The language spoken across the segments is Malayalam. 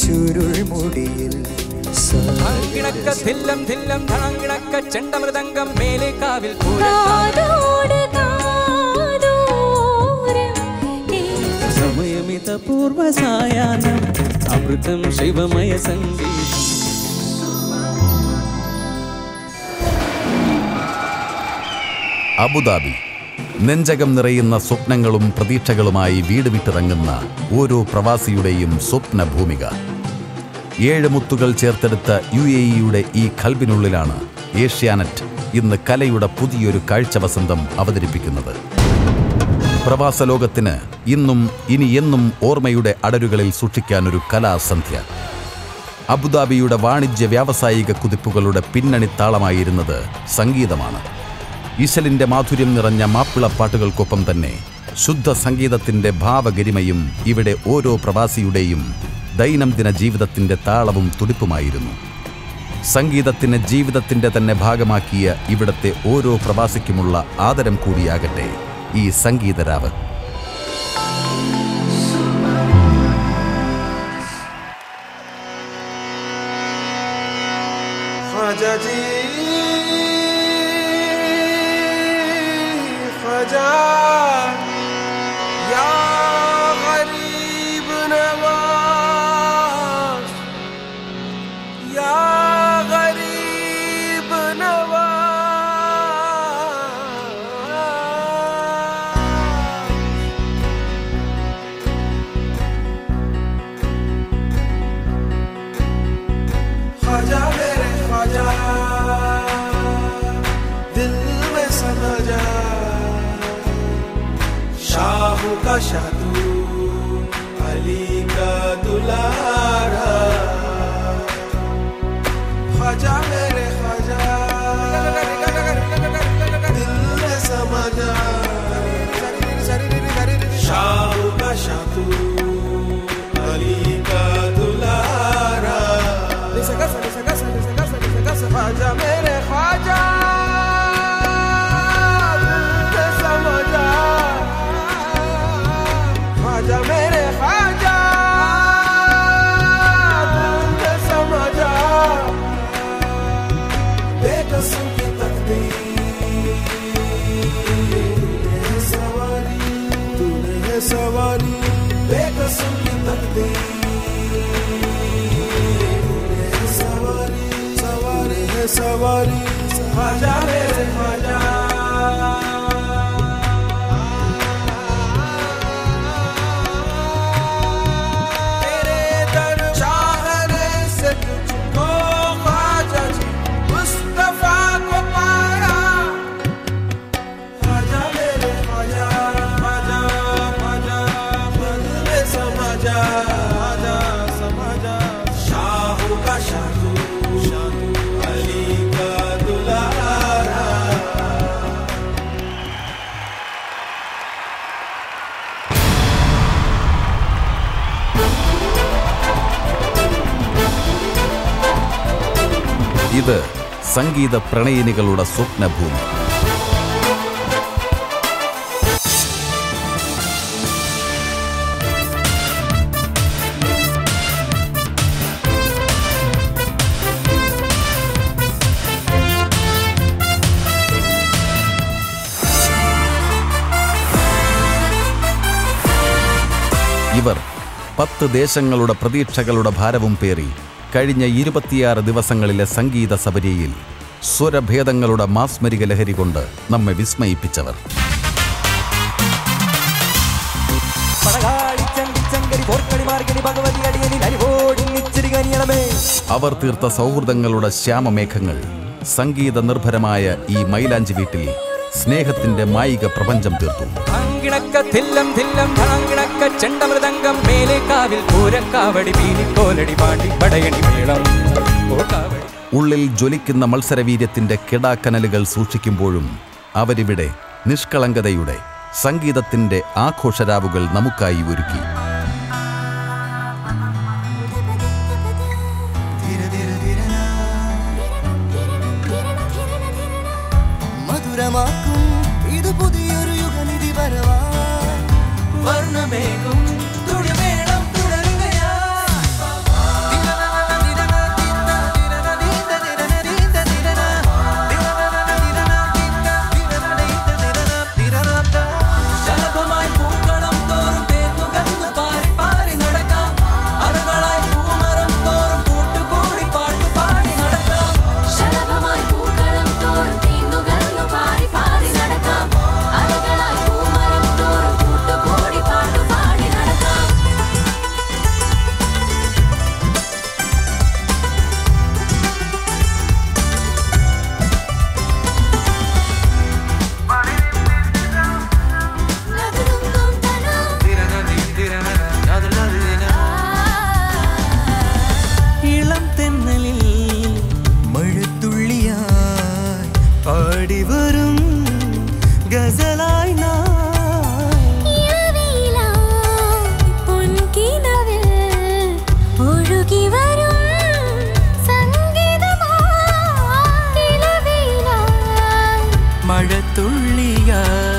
ചുരുൾമുടിയിൽ ിണക്ക ധില്ലം ധില്ലം ധണങ്കിണക്ക ചെണ്ടമൃതംഗം മേലെ കാവിൽ പൂരം കാതോട് കാതോരം കേൾക്കാം. സമയമിത പൂർവസായാഹ്നം അമൃതം ശിവമയ സംഗീതം അബുദാബി നെഞ്ചകം നിറയുന്ന സ്വപ്നങ്ങളും പ്രതീക്ഷകളുമായി വീട് വിട്ടിറങ്ങുന്ന ഓരോ പ്രവാസിയുടെയും സ്വപ്ന ഭൂമിക ഏഴ് മുത്തുകൾ ചേർത്തെടുത്ത യു എ ഇയുടെ ഈ കൽബിനുള്ളിലാണ് ഏഷ്യാനെറ്റ് ഇന്ന് കലയുടെ പുതിയൊരു കാഴ്ചവസന്തം അവതരിപ്പിക്കുന്നത് പ്രവാസ ലോകത്തിന് ഇന്നും ഇനി എന്നും ഓർമ്മയുടെ അടരുകളിൽ സൂക്ഷിക്കാനൊരു കലാസന്ധ്യ അബുദാബിയുടെ വാണിജ്യ വ്യാവസായിക കുതിപ്പുകളുടെ പിന്നണിത്താളമായിരുന്നത് സംഗീതമാണ് ഇശലിന്റെ മാധുര്യം നിറഞ്ഞ മാപ്പിളപ്പാട്ടുകൾക്കൊപ്പം തന്നെ ശുദ്ധ സംഗീതത്തിന്റെ ഭാവഗരിമയും ഇവിടെ ഓരോ പ്രവാസിയുടെയും ദൈനംദിന ജീവിതത്തിന്റെ താളവും തുടിപ്പുമായിരുന്നു സംഗീതത്തിന് ജീവിതത്തിന്റെ തന്നെ ഭാഗമാക്കിയ ഇവിടത്തെ ഓരോ പ്രവാസിക്കുമുള്ള ആദരം കൂടിയാകട്ടെ ഈ സംഗീതരാവ് ख्वाजा जी ख्वाजा या गरीब नवाज या गरीब नवाज ख्वाजा मेरे ख्वाजा दिल में समा जा शाहू का शादू अली का दुलारा ख्वाजा मेरे ख्वाजा दिल में समा जा शाहू का शादू अली का दुलारा ख्वाजा मेरे ख्वाजा दिल से समझा ख्वाजा मेरे ख्वाजा दिल से समझा बेकसों की तकदीर है सवारी तूने है सवारी बेकसों की तकदीर है सवारी सवारी है सवारी ख्वाजा मेरे ख्वाजा तेरे दर चाहने से तुझको ख्वाजा जी मुस्तफा को पाया ख्वाजा मेरे ख्वाजा ख्वाजा ख्वाजा दिल में समा जा ख्वाजा समा जा शाहू का शाहू शाहू अली का दुलारा ഇത് സംഗീത പ്രണയിനികളുടെ സ്വപ്നഭൂമി ഇവർ പത്ത് ദേശങ്ങളുടെ പ്രതീക്ഷകളുടെ ഭാരവും പേറി കഴിഞ്ഞ ഇരുപത്തിയാറ് ദിവസങ്ങളിലെ സംഗീത സബരിയിൽ സ്വരഭേദങ്ങളുടെ മാസ്മരിക ലഹരി കൊണ്ട് നമ്മെ വിസ്മയിപ്പിച്ചവർ പടകാളി ചങ്കി ചങ്കരി പോർക്കളി മാർഗണി ഭഗവതി അടിയനിൽ അരിവോടി നിച്ചിരി കനിയണമേ അവർ തീർത്ത സൗഹൃദങ്ങളുടെ ശ്യാമമേഘങ്ങൾ സംഗീത നിർഭരമായ ഈ മൈലാഞ്ചി വീട്ടിൽ സ്നേഹത്തിന്റെ മായിക പ്രപഞ്ചം തീർത്തു അങ്കിണക്ക ധില്ലം ധില്ലം ധണങ്കിണക്ക ചെണ്ടമൃതംഗം മേലെ കാവിൽ പൂരക്കാവടി പീലിക്കോലടി പാണ്ടി പടയണി മേളം ഓ കാവടി ഉള്ളിൽ ജ്വലിക്കുന്ന മത്സരവീര്യത്തിന്റെ കിടാക്കനലുകൾ സൂക്ഷിക്കുമ്പോഴും അവരിവിടെ നിഷ്കളങ്കതയുടെ സംഗീതത്തിന്റെ ആഘോഷരാവുകൾ നമുക്കായി ഒരുക്കി മധുരമാക്കും ഇത് പുതിയൊരു യുഗനിധി വരവാ വർണ്ണമേകും തുടിമേളം തുടരുകയാ പാടി വരും ഗസലായി നാം ഇളവയിലായി പൊൻകിനാവിൽ ഒഴുകി വരും സംഗീതമായി ഇളവയിലായി മഴത്തുള്ളിയ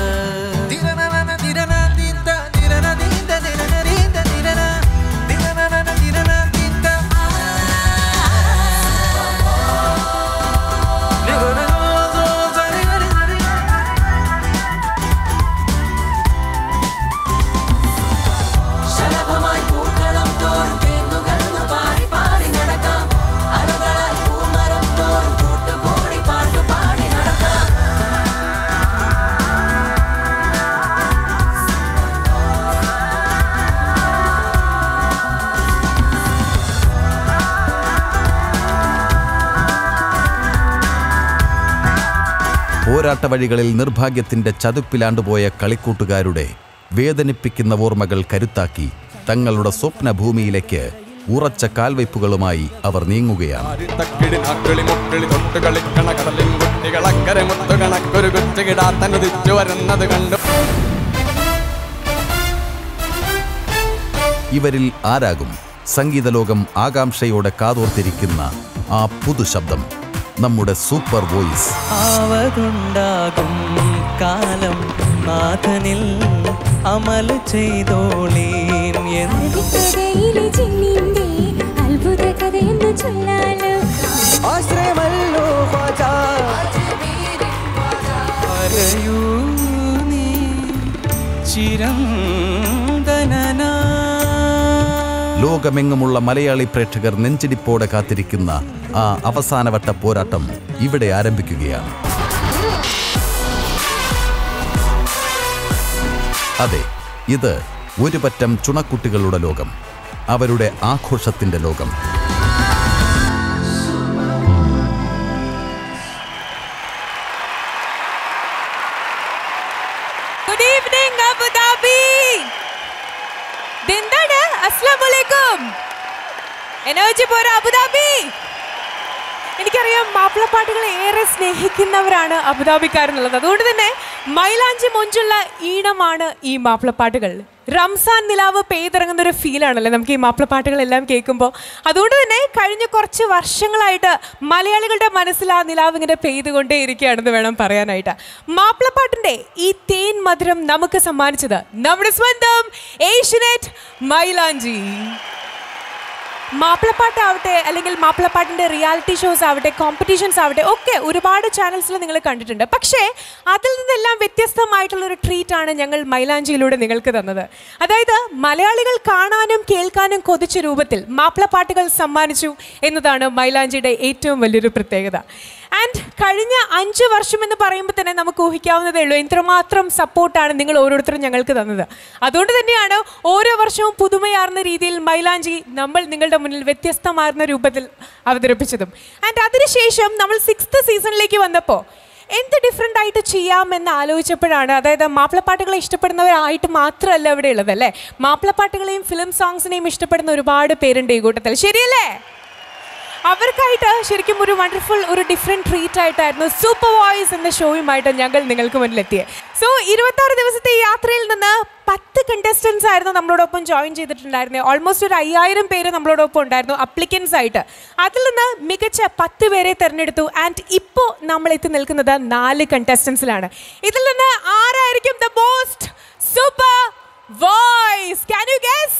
പോരാട്ട വഴികളിൽ നിർഭാഗ്യത്തിന്റെ ചതുപ്പിലാണ്ടുപോയ കളിക്കൂട്ടുകാരുടെ വേദനിപ്പിക്കുന്ന ഓർമ്മകൾ കരുത്താക്കി തങ്ങളുടെ സ്വപ്നഭൂമിയിലേക്ക് ഉറച്ച കാൽവയ്പ്പുകളുമായി അവർ നീങ്ങുകയാണ് തക്കിടി നാക്കിളി മുക്കിളി തൊട്ട് കളിക്കണ കടലിൻ കുട്ടികളക്കരെ മുത്തു കണക്കൊരു കൊച്ചുകിടാത്തനുദിച്ചു വരുന്നത് കണ്ടു ഇവരിൽ ആരാകും സംഗീതലോകം ആകാംക്ഷയോടെ കാതോർത്തിരിക്കുന്ന ആ പുതുശബ്ദം നമ്മുടെ സൂപ്പർ വോയിസ് ആവതുണ്ടാകും കാലം നാഥനിൽ അമൽ ചെയ്തോളീം എന്ന് കഥയിലെ ചിന്നിന്റെ അത്ഭുത കഥയെന്ന് ചൊല്ലാലോ ആശ്രയമല്ലോ ഖ്വാജാ. പറയൂ നീ ചിരന്തനനാ ലോകമെങ്ങുമുള്ള മലയാളി പ്രേക്ഷകർ നെഞ്ചിടിപ്പോടെ കാത്തിരിക്കുന്ന ആ അവസാനവട്ട പോരാട്ടം ഇവിടെ ആരംഭിക്കുകയാണ് അതെ ഇത് ഒരു പറ്റം ചുണക്കുട്ടികളുടെ ലോകം അവരുടെ ആഘോഷത്തിന്റെ ലോകം ഗുഡ് ഈവനിങ് അബുദാബി എന്താണ് അസ്ലാം വലൈക്കും എനർജി പോരാ അബുദാബി എനിക്കറിയാം മാപ്പിളപ്പാട്ടുകൾ ഏറെ സ്നേഹിക്കുന്നവരാണ് അബുദാബിക്കാരെന്നുള്ളത് അതുകൊണ്ട് തന്നെ മൈലാഞ്ചി മൊഞ്ചുള്ള ഈണമാണ് ഈ മാപ്പിളപ്പാട്ടുകൾ റംസാൻ നിലാവ് പെയ്തിറങ്ങുന്ന ഒരു ഫീലാണല്ലേ നമുക്ക് ഈ മാപ്പിളപ്പാട്ടുകളെല്ലാം കേൾക്കുമ്പോൾ അതുകൊണ്ട് തന്നെ കഴിഞ്ഞ കുറച്ച് വർഷങ്ങളായിട്ട് മലയാളികളുടെ മനസ്സിൽ ആ നിലാവ് ഇങ്ങനെ പെയ്തുകൊണ്ടേ ഇരിക്കുകയാണെന്ന് വേണം പറയാനായിട്ട് മാപ്പിളപ്പാട്ടിൻ്റെ ഈ തേൻ മധുരം നമുക്ക് സമ്മാനിച്ചത് നമ്മുടെ സ്വന്തം ഏഷ്യനെറ്റ് മൈലാഞ്ചി മാപ്പിളപ്പാട്ടാവട്ടെ അല്ലെങ്കിൽ മാപ്പിളപ്പാട്ടിൻ്റെ റിയാലിറ്റി ഷോസ് ആവട്ടെ കോമ്പറ്റീഷൻസ് ആവട്ടെ ഒക്കെ ഒരുപാട് ചാനൽസിൽ നിങ്ങൾ കണ്ടിട്ടുണ്ട് പക്ഷേ അതിൽ നിന്നെല്ലാം വ്യത്യസ്തമായിട്ടുള്ള ഒരു ട്രീറ്റ് ആണ് ഞങ്ങൾ മൈലാഞ്ചിയിലൂടെ നിങ്ങൾക്ക് തന്നത് അതായത് മലയാളികൾ കാണാനും കേൾക്കാനും കൊതിച്ച രൂപത്തിൽ മാപ്പിളപ്പാട്ടുകൾ സമ്മാനിച്ചു എന്നതാണ് മൈലാഞ്ചിയുടെ ഏറ്റവും വലിയൊരു പ്രത്യേകത ആൻഡ് കഴിഞ്ഞ അഞ്ച് വർഷം എന്ന് പറയുമ്പോൾ തന്നെ നമുക്ക് ഊഹിക്കാവുന്നതേ ഉള്ളൂ എത്രമാത്രം സപ്പോർട്ടാണ് നിങ്ങൾ ഓരോരുത്തരും ഞങ്ങൾക്ക് തന്നത് അതുകൊണ്ട് തന്നെയാണ് ഓരോ വർഷവും പുതുമയാർന്ന രീതിയിൽ മൈലാഞ്ചി നമ്മൾ നിങ്ങളുടെ മുന്നിൽ വ്യത്യസ്തമാർന്ന രൂപത്തിൽ അവതരിപ്പിച്ചതും ആൻഡ് അതിനുശേഷം നമ്മൾ സിക്സ്ത് സീസണിലേക്ക് വന്നപ്പോൾ എന്ത് ഡിഫറെൻ്റ് ആയിട്ട് ചെയ്യാമെന്ന് ആലോചിച്ചപ്പോഴാണ് അതായത് മാപ്പിളപ്പാട്ടുകളെ ഇഷ്ടപ്പെടുന്നവരായിട്ട് മാത്രമല്ല ഇവിടെ ഉള്ളത് അല്ലേ മാപ്പിളപ്പാട്ടുകളെയും ഫിലിം സോങ്സിനെയും ഇഷ്ടപ്പെടുന്ന ഒരുപാട് പേരുണ്ട് ഈ കൂട്ടത്തിൽ ശരിയല്ലേ അവർക്കായിട്ട് ശരിക്കും ഒരു വണ്ടർഫുൾ ഒരു ഡിഫറെൻറ്റ് ട്രീറ്റ് ആയിട്ടായിരുന്നു സൂപ്പർ വോയിസ് എന്ന ഷോയുമായിട്ട് ഞങ്ങൾ നിങ്ങൾക്ക് മുന്നിലെത്തിയത് സോ ഇരുപത്താറ് ദിവസത്തെ ഈ യാത്രയിൽ നിന്ന് പത്ത് കണ്ടസ്റ്റൻസ് ആയിരുന്നു നമ്മളോടൊപ്പം ജോയിൻ ചെയ്തിട്ടുണ്ടായിരുന്നത് ഓൾമോസ്റ്റ് ഒരു അയ്യായിരം പേര് നമ്മളോടൊപ്പം ഉണ്ടായിരുന്നു അപ്ലിക്കൻസ് ആയിട്ട് അതിൽ നിന്ന് മികച്ച പത്ത് പേരെ തിരഞ്ഞെടുത്തു ആൻഡ് ഇപ്പോൾ നമ്മൾ എത്തി നിൽക്കുന്നത് നാല് കണ്ടസ്റ്റൻസിലാണ് ഇതിൽ നിന്ന് ആരായിരിക്കും the most super voice can you guess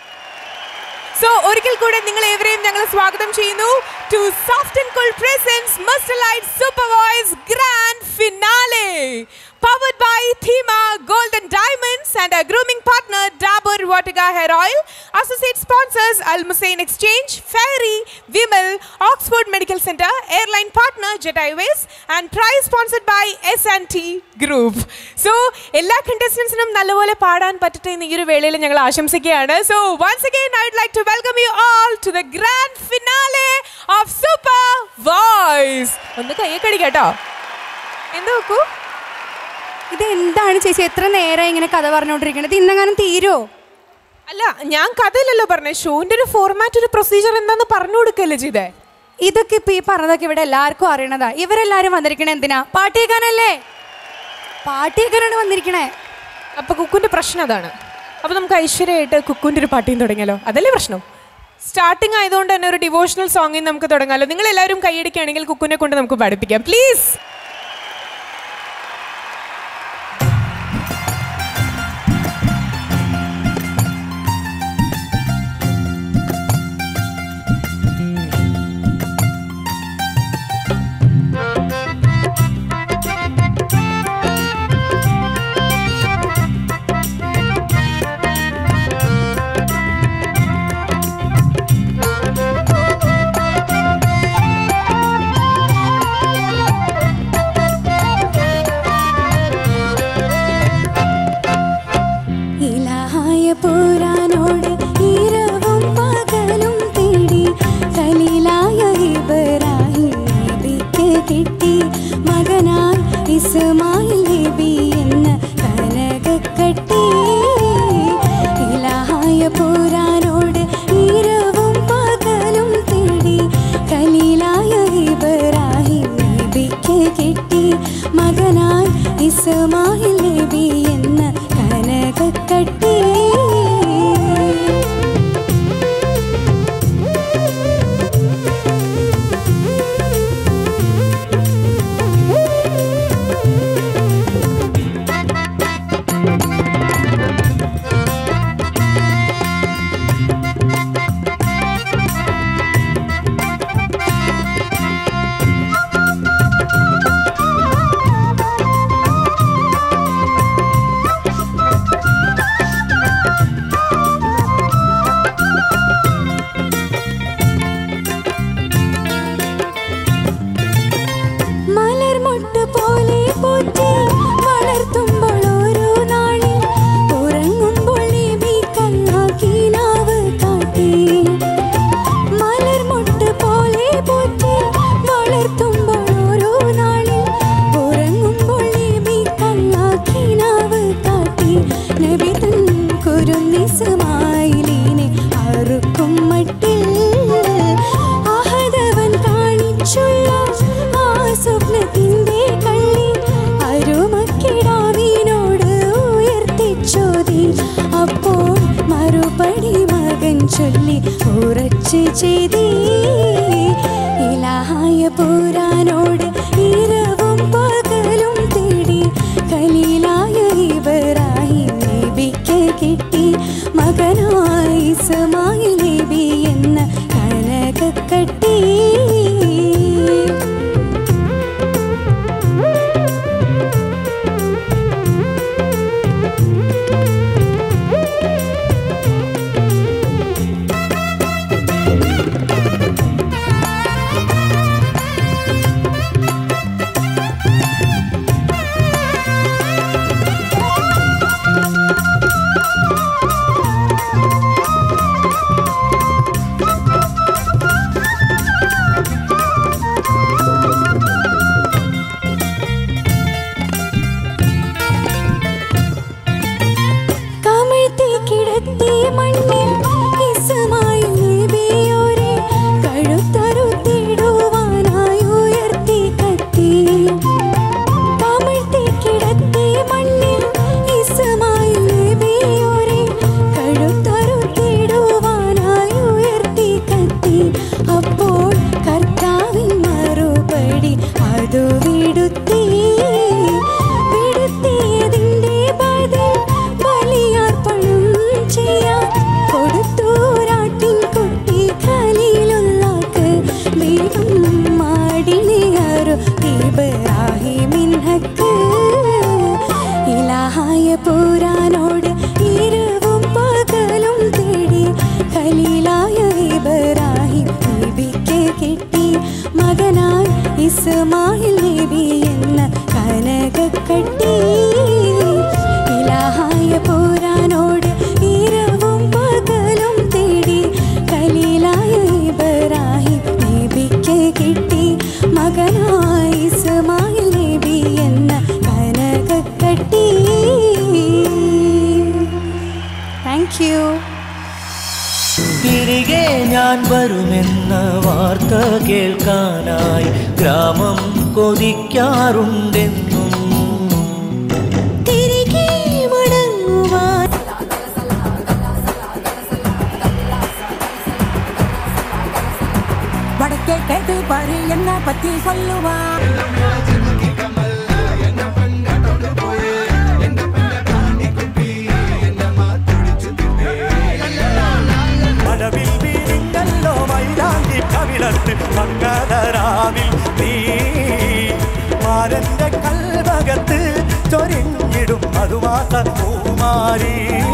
so ഒരിക്കൽ കൂടെ നിങ്ങൾ ഏവരെയും ഞങ്ങൾ സ്വാഗതം ചെയ്യുന്നു to soft and cool presence master light super voice grand finale powered by Thema Golden Diamonds and a grooming partner Dabur Vatika Hair Oil. Associate sponsors Al Musain Exchange, Ferry, Vimal, Oxford Medical Center, airline partner Jet Airways, and prize sponsored by S&T Group. So എല്ലാ കണ്ടസ്റ്റൻസിനും നല്ലപോലെ പാടാൻ പറ്റട്ടെ എന്ന് ഈ ഒരു വേളയിൽ ഞങ്ങൾ ആശംസിക്കുകയാണ് so once again I would like to welcome you all to the grand finale of super voice ഒന്ന് കയ്യൊക്കെ കേട്ടോ എന്ത് നോക്കൂ ഇത് എന്താണ് ചേച്ചി എത്ര നേരം ഇങ്ങനെ കഥ പറഞ്ഞുകൊണ്ടിരിക്കണത് ഇന്നെങ്ങാനും തീരുമോ അല്ല ഞാൻ കഥയിലല്ലോ പറഞ്ഞേ ഷോന്റെ ഒരു ഫോർമാറ്റ് ഒരു പ്രൊസീജിയർ എന്താന്ന് പറഞ്ഞു കൊടുക്കല്ലേ ചെയ്തേ ഇതൊക്കെ ഇപ്പൊ ഈ പറഞ്ഞതൊക്കെ ഇവിടെ എല്ലാവർക്കും അറിയണതാ ഇവരെല്ലാരും വന്നിരിക്കണേ എന്തിനാ പാട്ട് കേൾക്കാനല്ലേ പാട്ട് കേൾക്കാനാണ് വന്നിരിക്കണേ അപ്പൊ കുക്കുന്റെ പ്രശ്നം അതാണ് അപ്പൊ നമുക്ക് ഐശ്വര്യമായിട്ട് കുക്കുന്റെ ഒരു പാട്ടിയും തുടങ്ങിയാലോ അതല്ലേ പ്രശ്നം സ്റ്റാർട്ടിങ് ആയതുകൊണ്ട് തന്നെ ഒരു ഡിവോഷണൽ സോങ്ങിൽ നമുക്ക് തുടങ്ങാലോ നിങ്ങൾ എല്ലാവരും കൈയടിക്കുകയാണെങ്കിൽ കുക്കുനെ കൊണ്ട് നമുക്ക് പഠിപ്പിക്കാം പ്ലീസ് ഇലാഹായ പോരാനോട് ഇരവും പകലും തേടി ഖലീലായ ഇബ്രാഹിം നബിക്ക് കിട്ടി മകനായി ഇസ്മായിൽ നബി എന്ന കനകക്കട്ടി ഇലാഹായ പോരാനോട് ഇരവും പകലും തേടി ഖലീലായ ഇബ്രാഹിം നബിക്ക് കിട്ടി മകനായി ഇസ്മായിൽ നബി എന്ന കനകക്കട്ടി മലർമൊട്ട് പോലെ പോറ്റി വളർത്തുമ്പോൾ ഓരോ നാളിൽ ഉറങ്ങുമ്പോൾ നബി കണ്ണാക്കിനാവ് കാട്ടി മലർമൊട്ട് പോലെ പോറ്റി വളർത്തുമ്പോൾ ഓരോ നാളിൽ ഉറങ്ങുമ്പോൾ നബി കണ്ണാക്കിനാവ് കാട്ടി നബി തൻ കുരുന്നിസമായിലീനെ അറുക്കും മട്ടിൽ ആഹതവൻ കാണിച്ചുള്ള ആ സ്വപ്നത്തിന്റെ കള്ളി അരുമക്കിടാവിനോട് ഉയർത്തിച്ചോതി അപ്പോൾ മറുപടി മകൻ ചൊല്ലി ഉറച്ചു ചെയ്തി ഇലാഹായ പോരാനോട് ഇരവും പകലും തേടി കലീലായ ഇബ്രാഹിം നബിക്ക് കിട്ടി മകനായി ഇസ്മായിൽ നബി എന്ന കനകക്കട്ടി കമിഴ്ത്തി കിടത്തി മണ്ണിൽ ഇസ്മായിൽ നബിയോരെ കഴുത്തറുത്തിടുവാനായി ഉയർത്തി കത്തി കമിഴ്ത്തി കിടത്തി മണ്ണിൽ ഇസ്മായിൽ നബിയോരെ കഴുത്തറുത്തിടുവാനായി ഉയർത്തി കത്തി അപ്പോൾ കർത്താവിൻ മറുപടി അതു വിടുത്തി വിടുത്തിയതിന്റെ ബദൽ ബലിയർപ്പണം ചെയ്യാൻ കൊടുത്തൂരാട്ടിൻ കുട്ടി ഖലീലുള്ളാക്ക് ദൈവം മാടിനെയറു ഇബ്രാഹിമിൻ ഹക്ക് ഇലാഹായ പുരാനോട് ഇരവും പകലും തേടി ഖലീലായ ഇബ്രാഹിം നബിക്ക് കിട്ടി മകനായി ഇസ്മായിൽ നബി എന്ന കനകക്കട്ടി ഇലാഹായ പുരാനോട് ഇരവും പകലും തേടി ഖലീലായ ഇബ്രാഹിം നബിക്ക് കിട്ടി മകനായി ഇസ്മായിൽ നബി എന്ന കനകക്കട്ടി താങ്ക് യു തിരികെ ഞാൻ വരുമെന്ന വാ വാർത്ത കേൾക്കാനായി ഗ്രാമം കൊതിക്കാറുണ്ടെന്നും തിരികെ മടങ്ങുവാൻ வடக்கே கேட்டு பாரு என்ன பத்தி சொல்லுவா മഴവിൽ വീരിങ്ങല്ലോ മൈലാഞ്ചി കവിളത്ത് മംഗളരാവിൽ നീ മാരന്റെ കൽവകത്ത് ചൊരിഞ്ഞിടും മധുമാസ പൂമാരി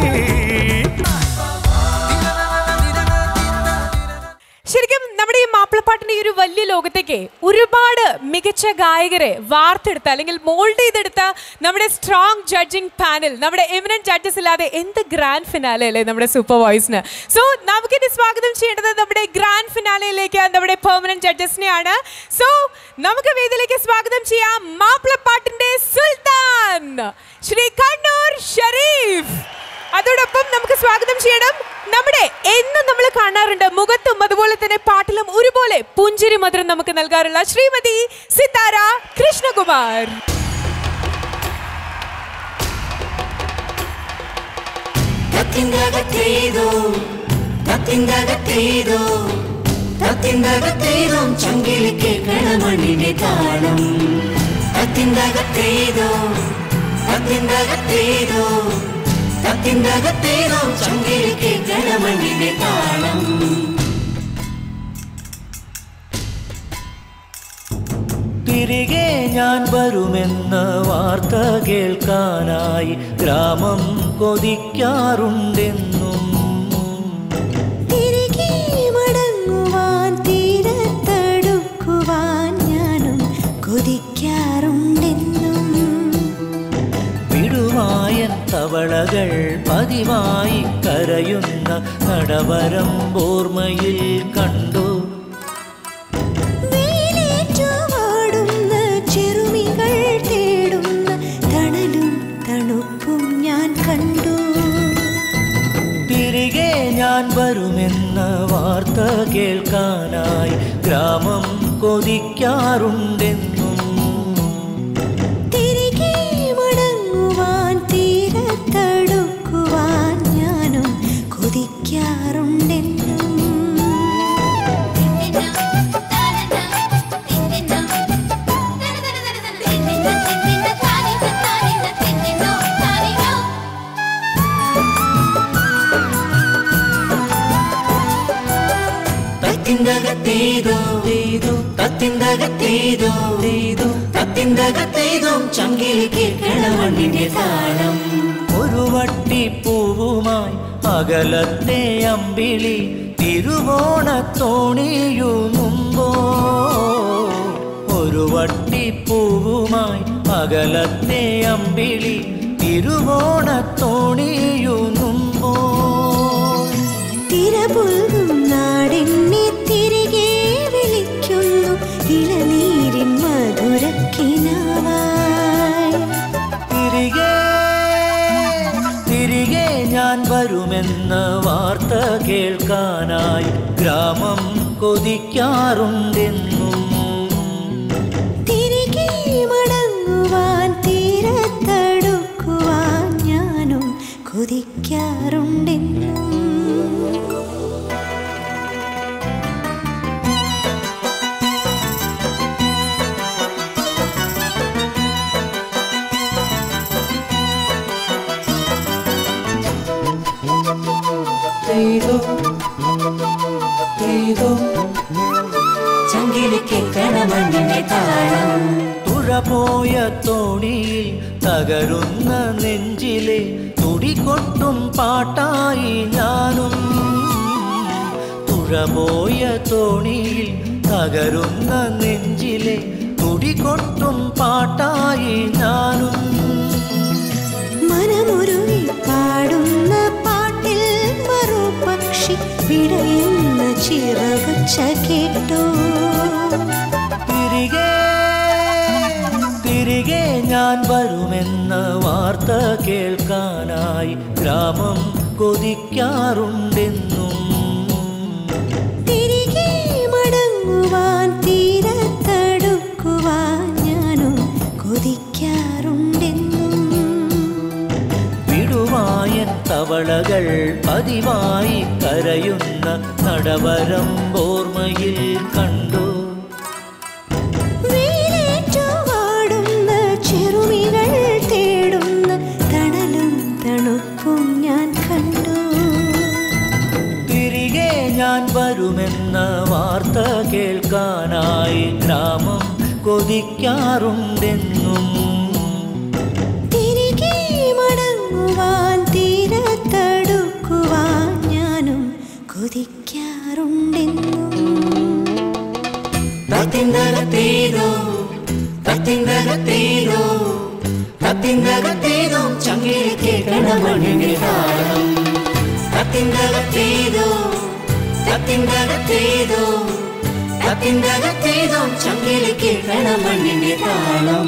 ശരിക്കും നമ്മുടെ ഈ മാപ്പിളപ്പാട്ടിന്റെ ഈ ഒരു വലിയ ലോകത്തേക്ക് ഒരുപാട് മികച്ച ഗായകരെ വാർത്തെടുത്ത അല്ലെങ്കിൽ മോൾഡ് ചെയ്തെടുത്ത നമ്മുടെ സ്ട്രോങ് ജഡ്ജിങ് പാനൽ നമ്മുടെ എമിനന്റ് ജഡ്ജസ് ഇല്ലാതെ എന്ത് ഗ്രാൻഡ് ഫിനാലെ അല്ലേ നമ്മുടെ സൂപ്പർ വോയിസിന് സോ നമുക്കിനി സ്വാഗതം ചെയ്യേണ്ടത് നമ്മുടെ ഗ്രാൻഡ് ഫിനാലയിലേക്ക് നമ്മുടെ പെർമനന്റ് ജഡ്ജസിനെയാണ് സോ നമുക്ക് വേദിയിലേക്ക് സ്വാഗതം ചെയ്യാം മാപ്പിളപ്പാട്ടിന്റെ സുൽത്താൻ ശ്രീ കണ്ണൂർ ഷരീഫ് അതോടൊപ്പം നമുക്ക് സ്വാഗതം ചെയ്യണം നമ്മുടെ എന്നും നമ്മൾ കാണാറുണ്ട് മുഖത്തും അതുപോലെ തന്നെ പാട്ടിലും ഒരുപോലെ പുഞ്ചിരി മധുരം നമുക്ക് നൽകാറുള്ള ശ്രീമതി സിതാര കൃഷ്ണകുമാർ തത്തിന്തകത്തേതോ തത്തിന്തകത്തേതോ തത്തിന്തകത്തേതോ ചങ്കിലി കേൾക്കണ മണ്ണിന്റെ താളം തത്തിന്തകത്തേതോ തത്തിന്തകത്തേതോ തത്തിന്തകത്തേതോ ചങ്കിലി കേൾക്കണ മണ്ണിന്റെ താളം തിരികെ ഞാൻ വരുമെന്ന വാർത്ത കേൾക്കാനായി ഗ്രാമം കൊതിക്കാറുണ്ടെന്നും തിരികെ മടങ്ങുവാൻ തീരത്തടുക്കുവാൻ ഞാനും കൊതിക്കാറുണ്ടെന്നും വിടുവായൻ തവളകൾ പതിവായി കരയുന്ന നടവരം ഓർമ്മയിൽ കണ്ടു വെയിലേറ്റുവാടുന്ന ചെറുമികൾ തേടുന്ന തണലും തണുപ്പും ഞാൻ കണ്ടു തിരികെ ഞാൻ വരുമെന്ന വാർത്ത കേൾക്കാനായി ഗ്രാമം കൊതിക്കാറുണ്ടെന്നും തിരികെ മടങ്ങുവാൻ തീരത്തടുക്കുവാൻ ഞാനും കൊതിക്കാറുണ്ടെന്നും തത്തിന്തകത്തേതോ തത്തിന്തകത്തേതോ തത്തിന്തകത്തേതോ ചങ്കിലി കേൾക്കണ മണ്ണിന്റെ താളം ഒരു വട്ടിപ്പൂവുമായി അകലത്തെ അമ്പിളി തിരുവോണത്തോണിയുന്നുമ്പോ ഒരു വട്ടിപ്പൂവുമായി അകലത്തെ അമ്പിളി തിരുവോണത്തോണിയുന്നുമ്പോ തിരപുൽകും നാടിനെ തിരികെ വിളിക്കുന്നു ഇളനീരിൻ മധുരക്കിനാവായി തിരികെ തിരികെ ഞാൻ വരുമെന്ന വാർത്ത കേൾക്കാനായി ഗ്രാമം കൊതിക്കാറുണ്ടെന്നും തിരികെ മടങ്ങുവാൻ തീരത്തടുക്കുവാൻ ഞാനും കൊതിക്കാറുണ്ടെന്നും ചങ്കിലിക്ക് കണമണ്ണിന്റെ താളം തുഴ പോയ തോണിയിൽ തകരുന്ന നെഞ്ചിലെ തുടികൊട്ടും പാട്ടായി ഞാനും തുഴ പോയ തോണിയിൽ തകരുന്ന നെഞ്ചിലെ തുടികൊട്ടും പാട്ടായി ഞാനും മനമുരുകി പാടുന്ന പാട്ടിൽ മറുപക്ഷി പിടയുന്ന ചിറകുച്ച കേട്ടോ തിരികെ തിരികെ ഞാൻ വരുമെന്ന വാർത്ത കേൾക്കാനായി ഗ്രാമം കൊതിക്കാറുണ്ടെന്നും തിരികെ മടങ്ങുവാൻ കഥകൾ പതിവായി കരയുന്ന നടവരം ഓർമ്മയിൽ കണ്ടു വെയിലേറ്റു വാടുന്ന ചെറുമികൾ തേടുന്ന തണലും തണുപ്പും ഞാൻ കണ്ടു തിരികെ ഞാൻ വരുമെന്ന വാർത്ത കേൾക്കാനായി ഗ്രാമം കൊതിക്കാറുണ്ടെന്നും തിരികെ മടങ്ങുവാൻ തീരത്തടുക്കുവാൻ ഞാനും കൊതിക്കാറുണ്ടെന്നും തത്തിന്തകത്തേതോ തത്തിന്തകത്തേതോ തത്തിന്തകത്തേതോ ചങ്ങിൽ കേൾക്കണമണിന്റെ താളം തത്തിന്തകത്തേതോ തത്തിന്തകത്തേതോ തത്തിന്തകത്തേതോ ചങ്ങിൽ കേൾക്കണമണിന്റെ താളം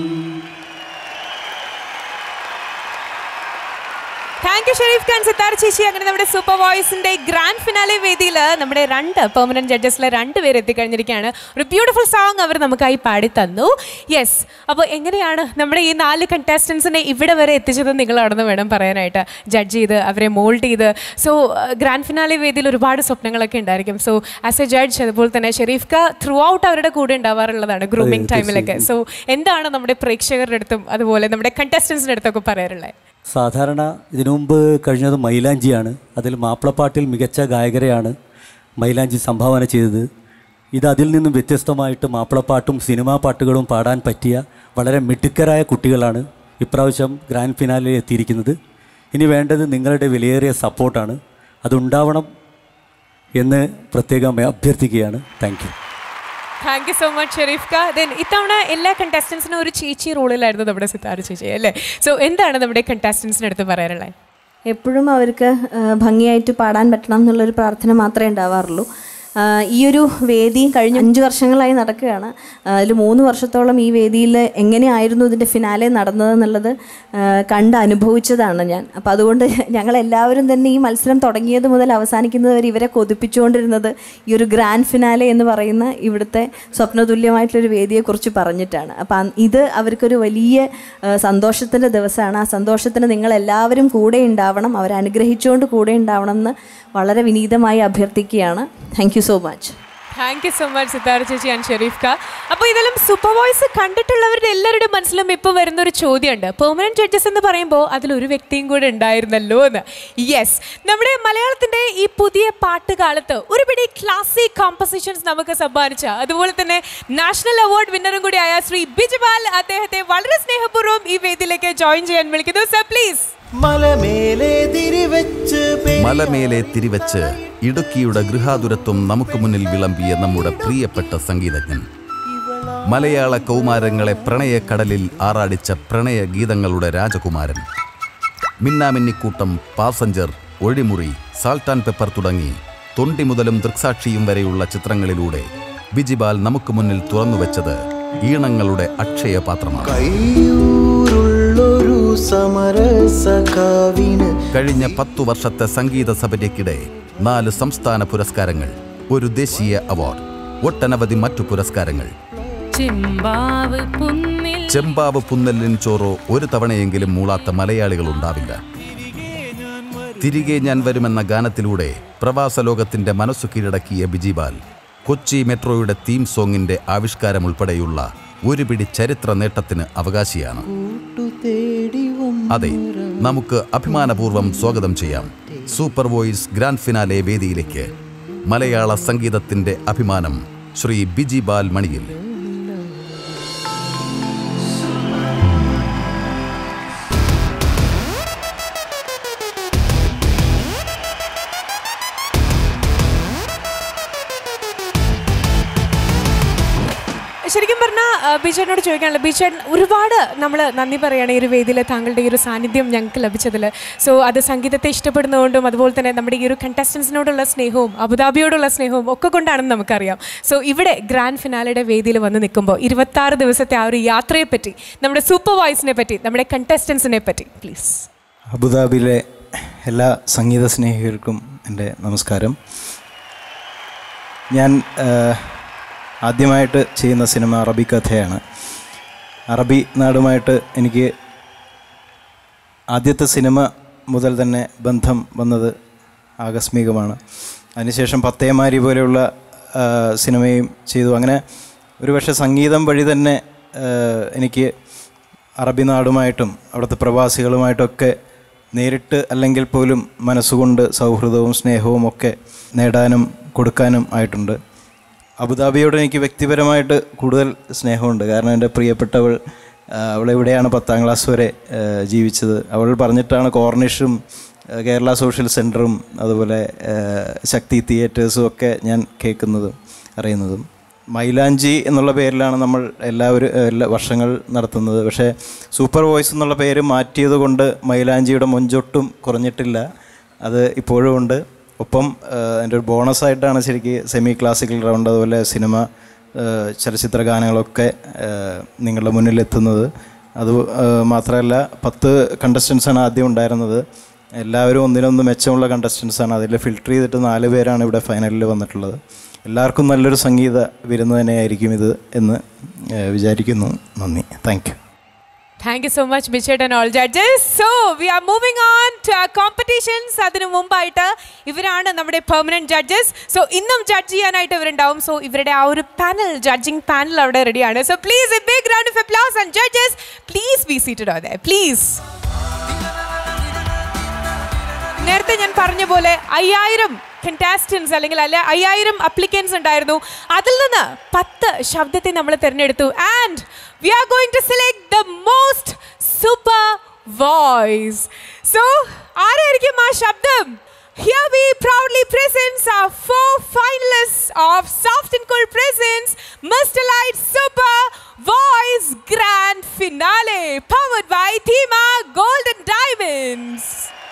താങ്ക് യു ഷെരീഫ് ഖാൻ സിത്താർ ചേച്ചി അങ്ങനെ നമ്മുടെ സൂപ്പർ വോയിസിന്റെ ഗ്രാൻഡ് ഫിനാലെ വേദിയിൽ നമ്മുടെ രണ്ട് പെർമനന്റ് ജഡ്ജസിലെ രണ്ട് പേര് എത്തിക്കഴിഞ്ഞിരിക്കുകയാണ് ഒരു ബ്യൂട്ടിഫുൾ സോങ് അവർ നമുക്കായി പാടി തന്നു യെസ് അപ്പോൾ എങ്ങനെയാണ് നമ്മുടെ ഈ നാല് കണ്ടസ്റ്റൻസിനെ ഇവിടെ വരെ എത്തിച്ചത് നിങ്ങളാണെന്ന് വേണം പറയാനായിട്ട് ജഡ്ജ് ചെയ്ത് അവരെ മോൾഡ് ചെയ്ത് സോ ഗ്രാൻഡ് ഫിനാലെ വേദിയിൽ ഒരുപാട് സ്വപ്നങ്ങളൊക്കെ ഉണ്ടായിരിക്കും സോ ആസ് എ ജഡ്ജ് അതുപോലെ തന്നെ ഷെരീഫ് ഖാ ത്രൂ ഔട്ട് അവരുടെ കൂടെ ഉണ്ടാവാറുള്ളതാണ് ഗ്രൂമിംഗ് ടൈമിലൊക്കെ സോ എന്താണ് നമ്മുടെ പ്രേക്ഷകരുടെ അടുത്തും അതുപോലെ നമ്മുടെ കണ്ടസ്റ്റൻസിൻ്റെ അടുത്തൊക്കെ പറയാറുള്ളത് സാധാരണ ഇതിനു മുമ്പ് കഴിഞ്ഞത് മൈലാഞ്ചിയാണ് അതിൽ മാപ്പിളപ്പാട്ടിൽ മികച്ച ഗായകരെയാണ് മൈലാഞ്ചി സംഭാവന ചെയ്തത് ഇത് അതിൽ നിന്നും വ്യത്യസ്തമായിട്ട് മാപ്പിളപ്പാട്ടും സിനിമാ പാട്ടുകളും പാടാൻ പറ്റിയ വളരെ മിടുക്കരായ കുട്ടികളാണ് ഇപ്രാവശ്യം ഗ്രാൻഡ് ഫിനാലിൽ എത്തിയിരിക്കുന്നത് ഇനി വേണ്ടത് നിങ്ങളുടെ വിലയേറിയ സപ്പോർട്ടാണ് അതുണ്ടാവണം എന്ന് പ്രത്യേകം അഭ്യർത്ഥിക്കുകയാണ് thank you thank you so much Shareef ക ദെൻ ഇത്തവണ എല്ലാ കണ്ടസ്റ്റൻസിനും ഒരു ചേച്ചി റോളിലായിരുന്നു നമ്മുടെ സിത്താര ചേച്ചി അല്ലേ സോ എന്താണ് നമ്മുടെ കണ്ടസ്റ്റൻസിൻ്റെ അടുത്ത് പറയാനുള്ളത് എപ്പോഴും അവർക്ക് ആ, ഭംഗിയായിട്ട് പാടാൻ പറ്റണം എന്നുള്ളൊരു പ്രാർത്ഥന മാത്രമേ ഉണ്ടാവാറുള്ളൂ ആ, ഈ ഒരു വേദി കഴിഞ്ഞ അഞ്ച് വർഷങ്ങളായി നടക്കുകയാണ് അതിൽ മൂന്ന് വർഷത്തോളം ഈ വേദിയിൽ എങ്ങനെയായിരുന്നു ഇതിൻ്റെ ഫിനാലെ നടന്നതെന്നുള്ളത് ആ, കണ്ട് അനുഭവിച്ചതാണ് ഞാൻ അപ്പോൾ അതുകൊണ്ട് ഞങ്ങളെല്ലാവരും തന്നെ ഈ മത്സരം തുടങ്ങിയത് മുതൽ അവസാനിക്കുന്നത് വരെ ഇവരെ കൊതിപ്പിച്ചുകൊണ്ടിരുന്നത് ഈ ഒരു ഗ്രാൻഡ് ഫിനാലെ എന്ന് പറയുന്ന ഇവിടുത്തെ സ്വപ്നതുല്യമായിട്ടുള്ളൊരു വേദിയെക്കുറിച്ച് പറഞ്ഞിട്ടാണ് അപ്പം ഇത് അവർക്കൊരു വലിയ സന്തോഷത്തിൻ്റെ ദിവസമാണ് ആ സന്തോഷത്തിന് നിങ്ങളെല്ലാവരും കൂടെ ഉണ്ടാവണം അവരെ അനുഗ്രഹിച്ചുകൊണ്ട് കൂടെ ഉണ്ടാവണം എന്ന് വളരെ വിനീതമായി അഭ്യർത്ഥിക്കുകയാണ് thank you so much thank you so much Sithara ചേച്ചി ആൻഡ് ഷെരീഫ് ക അപ്പോൾ ഇതിലും സൂപ്പർ വോയിസ് കണ്ടിട്ടുള്ളവരുടെ എല്ലാവരുടെ മനസ്സിലും ഇപ്പോൾ വരുന്ന ഒരു ചോദ്യമുണ്ട് പെർമനന്റ് ജഡ്ജസ് എന്ന് പറയുമ്പോൾ അതിലൊരു വ്യക്തിയും കൂടെ ഉണ്ടായിരുന്നല്ലോ എന്ന് യെസ് നമ്മുടെ മലയാളത്തിന്റെ ഈ പുതിയ പാട്ടുകാലത്ത് ഒരുപിടി ക്ലാസിക് കോമ്പസിഷൻസ് നമുക്ക് സമ്മാനിച്ച അതുപോലെ തന്നെ നാഷണൽ അവാർഡ് വിന്നറും കൂടിയായ ശ്രീ ബിജുപാൽ അദ്ദേഹത്തെ വളരെ സ്നേഹപൂർവ്വം ഈ വേദിയിലേക്ക് ജോയിൻ ചെയ്യാൻ വിളിക്കുന്നു സർ പ്ലീസ് മലമേലെ തിരിവെച്ച് മലമേലെ തിരിവച്ച് ഇടുക്കിയുടെ ഗൃഹാതുരത്വം നമുക്ക് മുന്നിൽ വിളമ്പിയ നമ്മുടെ പ്രിയപ്പെട്ട സംഗീതജ്ഞൻ മലയാള കൗമാരങ്ങളെ പ്രണയക്കടലിൽ ആറാടിച്ച പ്രണയ ഗീതങ്ങളുടെ രാജകുമാരൻ Minnaminnikoottam passenger Ozhimuri salt and pepper തുടങ്ങി തൊണ്ടി മുതലും ദൃക്സാക്ഷിയും വരെയുള്ള ചിത്രങ്ങളിലൂടെ ബിജിബാൽ നമുക്ക് മുന്നിൽ തുറന്നുവെച്ചത് ഈണങ്ങളുടെ അക്ഷയപാത്രമാണ് കയ്യൂരുള്ളൊരു സമരസഖാവിന് കഴിഞ്ഞ പത്തു വർഷത്തെ സംഗീത സഭയ്ക്കിടെ നാല് സംസ്ഥാന പുരസ്കാരങ്ങൾ ഒരു ദേശീയ അവാർഡ് ഒട്ടനവധി മറ്റു പുരസ്കാരങ്ങൾ ചെമ്പാവ് പുന്നിൽ ചെമ്പാവ് പുന്നല്ലിൻ ചോറോ ഒരു തവണയെങ്കിലും മൂളാത്ത മലയാളികൾ ഉണ്ടാവില്ല തിരികെ ഞാൻ വരുമെന്ന ഗാനത്തിലൂടെ പ്രവാസ ലോകത്തിന്റെ മനസ്സു കീഴടക്കിയ ബിജിബാൽ കൊച്ചി മെട്രോയുടെ തീം സോങ്ങിന്റെ ആവിഷ്കാരം ഉൾപ്പെടെയുള്ള ഒരു പിടി ചരിത്ര നേട്ടത്തിന് അവകാശിയാണ് അതെ നമുക്ക് അഭിമാനപൂർവ്വം സ്വാഗതം ചെയ്യാം സൂപ്പർ വോയിസ് ഗ്രാൻഡ് ഫിനാലെ വേദിയിലേക്ക് മലയാള സംഗീതത്തിന്റെ അഭിമാനം ശ്രീ ബിജി ബാൽ മണിയിൽ ശരിക്കും പറഞ്ഞാൽ ബിജേട്ടനോട് ചോദിക്കാനുള്ള ബിജേട്ടൻ ഒരുപാട് നമ്മൾ നന്ദി പറയുകയാണ് ഈ ഒരു വേദിയിൽ താങ്കളുടെ ഈ ഒരു സാന്നിധ്യം ഞങ്ങൾക്ക് ലഭിച്ചതിൽ സോ അത് സംഗീതത്തെ ഇഷ്ടപ്പെടുന്നതുകൊണ്ടും അതുപോലെ തന്നെ നമ്മുടെ ഈ ഒരു കണ്ടസ്റ്റൻസിനോടുള്ള സ്നേഹവും അബുദാബിയോടുള്ള സ്നേഹവും ഒക്കെ കൊണ്ടാണെന്ന് നമുക്കറിയാം സോ ഇവിടെ ഗ്രാൻഡ് ഫിനാലയുടെ വേദിയിൽ വന്ന് നിൽക്കുമ്പോൾ ഇരുപത്താറ് ദിവസത്തെ ആ ഒരു യാത്രയെ പറ്റി നമ്മുടെ സൂപ്പർ വോയിസിനെ പറ്റി നമ്മുടെ കണ്ടസ്റ്റൻസിനെ പറ്റി പ്ലീസ് അബുദാബിയിലെ എല്ലാ സംഗീത സ്നേഹികർക്കും എൻ്റെ നമസ്കാരം ഞാൻ ആ, ആദ്യമായിട്ട് ചെയ്യുന്ന സിനിമ അറബി കഥയാണ് അറബി നാടുമായിട്ട് എനിക്ക് ആദ്യത്തെ സിനിമ മുതൽ തന്നെ ബന്ധം വന്നത് ആകസ്മികമാണ് അതിനുശേഷം പത്തേമാരി പോലെയുള്ള ആ, സിനിമയും ചെയ്തു അങ്ങനെ ഒരുപക്ഷെ സംഗീതം വഴി തന്നെ ആ, എനിക്ക് അറബി നാടുമായിട്ടും അവിടുത്തെ പ്രവാസികളുമായിട്ടൊക്കെ നേരിട്ട് അല്ലെങ്കിൽ പോലും മനസ്സുകൊണ്ട് സൗഹൃദവും സ്നേഹവും ഒക്കെ നേടാനും കൊടുക്കാനും ആയിട്ടുണ്ട് അബുദാബിയോട് എനിക്ക് വ്യക്തിപരമായിട്ട് കൂടുതൽ സ്നേഹമുണ്ട് കാരണം എൻ്റെ പ്രിയപ്പെട്ടവൾ ആ, അവളിവിടെയാണ് പത്താം ക്ലാസ് വരെ ആ, ജീവിച്ചത് അവൾ പറഞ്ഞിട്ടാണ് കോർണിഷും ആ, കേരള സോഷ്യൽ സെൻറ്ററും അതുപോലെ ആ, ശക്തി തിയേറ്റേഴ്സും ഒക്കെ ഞാൻ കേൾക്കുന്നതും അറിയുന്നതും മൈലാഞ്ചി എന്നുള്ള പേരിലാണ് നമ്മൾ എല്ലാവരും എല്ലാ വർഷങ്ങൾ നടത്തുന്നത് പക്ഷേ സൂപ്പർ വോയിസ് എന്നുള്ള പേര് മാറ്റിയത് കൊണ്ട് മൈലാഞ്ചിയുടെ മൊഞ്ചൊട്ടും കുറഞ്ഞിട്ടില്ല അത് ഇപ്പോഴും ഉണ്ട് ഒപ്പം ആഹ്, എൻ്റെ ഒരു ബോണസായിട്ടാണ് ശരിക്ക് സെമി ക്ലാസിക്കൽ റൗണ്ട് അതുപോലെ സിനിമ ആഹ്, ചലച്ചിത്ര ഗാനങ്ങളൊക്കെ ആഹ്, നിങ്ങളുടെ മുന്നിൽ എത്തുന്നത് അത് ആഹ്, മാത്രമല്ല പത്ത് കണ്ടസ്റ്റൻസാണ് ആദ്യം ഉണ്ടായിരുന്നത് എല്ലാവരും ഒന്നിനൊന്ന് മെച്ചമുള്ള കണ്ടസ്റ്റൻസാണ് അതിൽ ഫിൽട്ടർ ചെയ്തിട്ട് നാല് പേരാണ് ഇവിടെ ഫൈനലിൽ വന്നിട്ടുള്ളത് എല്ലാവർക്കും നല്ലൊരു സംഗീത വിരുന്ന് തന്നെയായിരിക്കും ഇത് എന്ന് ആഹ്, വിചാരിക്കുന്നു നന്ദി thank you thank you so much ബിച്ചേട്ട് and all judges so we are moving on to ആ കോമ്പറ്റീഷൻസ് അതിനു മുമ്പായിട്ട് ഇവരാണ് നമ്മുടെ പെർമനന്റ് ജഡ്ജസ് സോ ഇന്നും ജഡ്ജ് ചെയ്യാനായിട്ട് ഇവരുണ്ടാവും സോ ഇവരുടെ ആ ഒരു പാനൽ ജഡ്ജിംഗ് പാനൽ അവിടെ റെഡിയാണ് so please a big round of applause and judges please be seated അതെ പ്ലീസ് നേരത്തെ ഞാൻ പറഞ്ഞ പോലെ അയ്യായിരം കണ്ടാസ്റ്റൻസ് അല്ലെങ്കിൽ അല്ലെ അയ്യായിരം അപ്ലിക്കൻസ് ഉണ്ടായിരുന്നു അതിൽ നിന്ന് പത്ത് ശബ്ദത്തെ നമ്മൾ തിരഞ്ഞെടുത്തു and we are going to select the most super voice so ആരായിരിക്കും ആ ശബ്ദം Here we proudly presents our four finalists of Soft and Cool Presents Mr. Light Super Voice Grand Finale powered by Thema Golden Diamonds.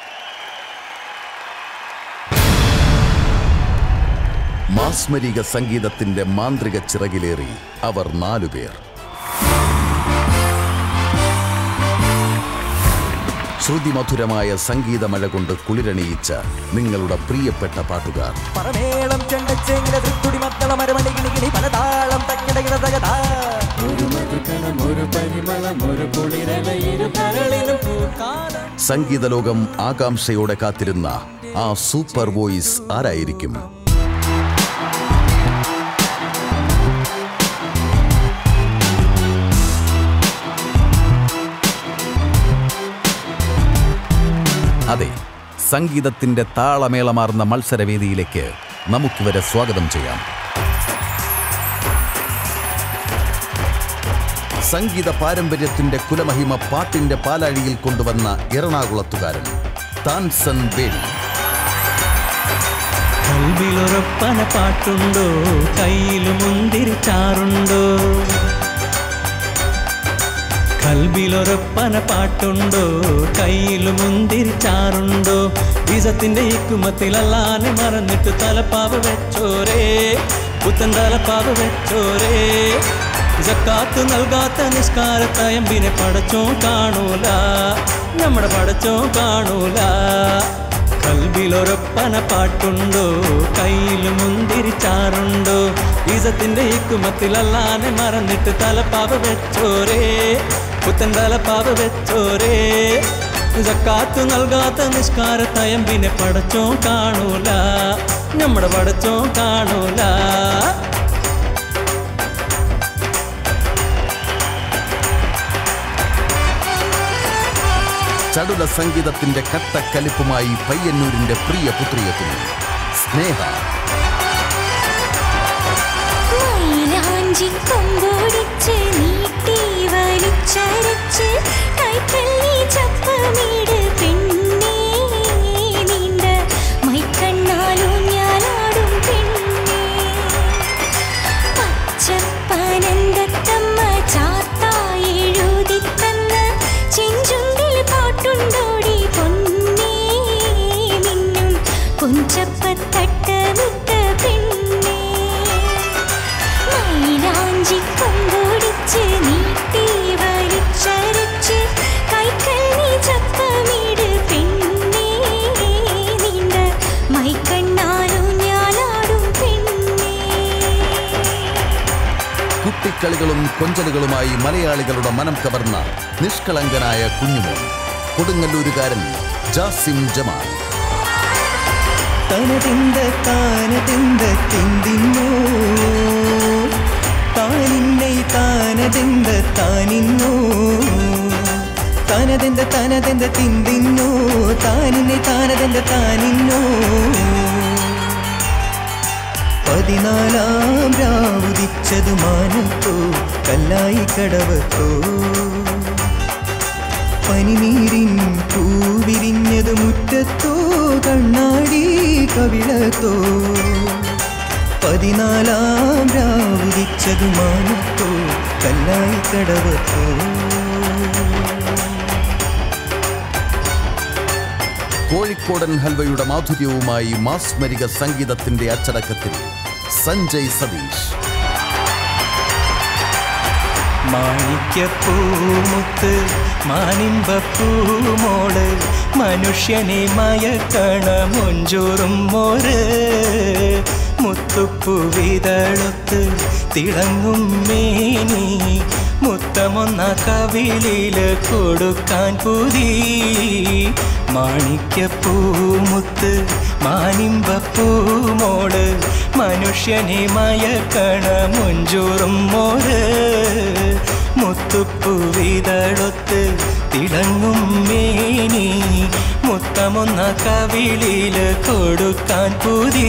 മാസ്മരിക സംഗീതത്തിന്റെ മാന്ത്രിക ചിറകിലേറി അവർ നാലുപേർ ശ്രുതിമധുരമായ സംഗീതമഴ കൊണ്ട് കുളിരണിയിച്ച നിങ്ങളുടെ പ്രിയപ്പെട്ട പാട്ടുകാർ പറമേളം ചെണ്ടച്ചെങ്കില തൃത്തുടി മത്തള മരമണി കിണി കിണി പലതാളം തക്കിടകിട തകതാ ഒരു മധുകണം ഒരു പരിമളം ഒരു കുളിരല ഇരു കരളിലും പൂക്കാലം സംഗീതലോകം ആകാംക്ഷയോടെ കാത്തിരുന്ന ആ സൂപ്പർ വോയിസ് ആരായിരിക്കും അതെ സംഗീതത്തിന്റെ താളമേളമാർന്ന മത്സരവേദിയിലേക്ക് നമുക്കിവരെ സ്വാഗതം ചെയ്യാം സംഗീത പാരമ്പര്യത്തിന്റെ കുലമഹിമ പാട്ടിന്റെ പാലാഴിയിൽ കൊണ്ടുവന്ന എറണാകുളത്തുകാരൻ താൻസൻ ബേണി കൽവിലുറപ്പന പാട്ടുണ്ടോ കയ്യിൽ മുന്തിരി ചാറുണ്ടോ കൽബിലൊരപ്പന പാട്ടുണ്ടോ കയ്യിൽ മുന്തിരി ചാറുണ്ടോ ബീസത്തിന്റെ ഇക്കുമത്തിലല്ലാനെ മറന്നിട്ട് തലപ്പാവ് വെച്ചോരേ പുത്തൻ തലപ്പാവ് വെച്ചോരേ ജക്കാത്ത് നൽകാത്ത നിസ്കാരത്തയമ്പിനെ പടച്ചോ കാണൂല നമ്മുടെ പടച്ചോ കാണൂല കൽബിലൊരപ്പന പാട്ടുണ്ടോ കയ്യിൽ മുന്തിരി ചാറുണ്ടോ ഈസത്തിന്റെ ഇക്കുമത്തിലല്ലാനെ മറന്നിട്ട് തലപ്പാവ് വെച്ചോരേ പുത്തൻ തലപ്പാവ് വെച്ചോരേ ജക്കാത്ത് നൽകാത്ത നിസ്കാരത്തയമ്പിനെ പടച്ചോ കാണൂല നമ്മുടെ പടച്ചോ കാണൂല ചടുല സംഗീതത്തിന്റെ കട്ടക്കലിപ്പുമായി പയ്യന്നൂരിന്റെ പ്രിയ പുത്രിയെത്തുന്നു സ്നേഹ മൈലാഞ്ചി കൊമ്പൊടിച്ച് നീട്ടി വലിച്ചരച്ച് കൈക്കല്ലി ചപ്പമീട് പെണ്ണേ നീണ്ട മൈക്കണ്ണാലൂഞ്ഞാലാടും പെണ്ണേ പച്ചപ്പനന്തത്തമ്മ ചാർത്തായി എഴുതി തന്ന ചെഞ്ചുണ്ടിൽ പാട്ടുണ്ടോടി പൊന്നേ നിന്നും കൊഞ്ചപ്പത്തട്ടമിട്ട പെണ്ണേ മൈലാഞ്ചി കൊമ്പൊടിച്ച് നീട്ടി വലിച്ചരച്ച് കൈക്കല്ലി ചപ്പമീട് പെണ്ണേ നീണ്ട മൈക്കണ്ണാലും ഞാലാടും പെണ്ണേ കുട്ടിക്കളികളും കൊഞ്ചലുകളുമായി മലയാളികളുടെ മനം കവർന്ന നിഷ്കളങ്കനായ കുഞ്ഞുമോൻ കൊടുങ്ങല്ലൂരുകാരൻ ജാസിം ജമാൽ തനതെന്ത താനതെന്ത തിന്തിന്നോ താനിന്നെ താനതെന്ത താനിന്നോ താനതെന്ത താനതെന്ത തിന്തിന്നോ താനിന്നെ താനതെന്ത താനിന്നോ പതിനാലാം രാവുദിച്ചതു മാനത്തോ കല്ലായി കടവത്തോ പനിനീരിൻ പൂവിരിഞ്ഞത് മുറ്റത്തോ കണ്ണാടി കവിളത്തോ പതിനാലാം രാവുദിച്ചതു മാനത്തോ കല്ലായി കടവത്തോ കോഴിക്കോടൻ ഹൽവയുടെ മാധുര്യവുമായി മാസ്മരിക സംഗീതത്തിന്റെ അച്ചടക്കത്തിൽ സഞ്ജയ് സതീഷ് മാണിക്യപ്പൂമുത്ത് മാനിമ്പപ്പൂമോള് മനുഷ്യനെ മയക്കണ മൊഞ്ചോറും മോര് മുത്തുപ്പൂ വിതളൊത്ത് തിളങ്ങും മേനി മുത്തമൊന്ന കവിളില് കൊടുക്കാൻ പുതി മാണിക്യപ്പൂമുത്ത് മാനിമ്പപ്പൂമോള് മനുഷ്യനെ മയക്കണ മൊഞ്ചോറും മോര് മുത്തുപ്പൂ വിതളൊത്ത് തിളങ്ങും മേനി മുത്തമൊന്ന കവിളില് കൊടുക്കാൻ പുതി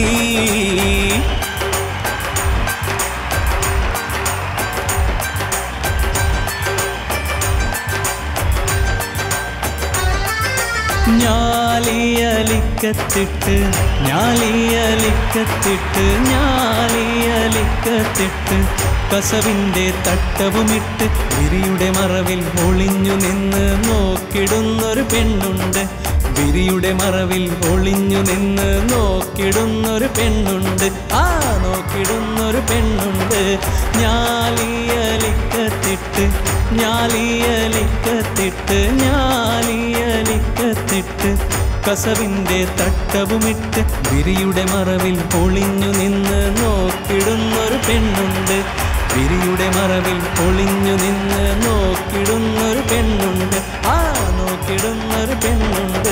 ഞാലിയലിക്കത്തിട്ട് ഞാലിയലിക്കത്തിട്ട് ഞാലിയലിക്കത്തിട്ട് കസവിൻ്റെ തട്ടവുമിട്ട് വിരിയുടെ മറവിൽ ഒളിഞ്ഞു നിന്ന് നോക്കിടുന്നൊരു പെണ്ണുണ്ട് വിരിയുടെ മറവിൽ ഒളിഞ്ഞു നിന്ന് നോക്കിടുന്നൊരു പെണ്ണുണ്ട് ആ നോക്കിടുന്നൊരു പെണ്ണുണ്ട് ഞാലിയലിക്കത്തിട്ട് ഞാലിയലിക്കത്തിട്ട് ഞാലിയലിക്കത്തിട്ട് കസവിൻ്റെ തട്ടവുമിട്ട് വിരിയുടെ മറവിൽ ഒളിഞ്ഞു നിന്ന് നോക്കിടുന്നൊരു പെണ്ണുണ്ട് വിരിയുടെ മറവിൽ ഒളിഞ്ഞു നിന്ന് നോക്കിടുന്നൊരു പെണ്ണുണ്ട് ആ നോക്കിടുന്നൊരു പെണ്ണുണ്ട്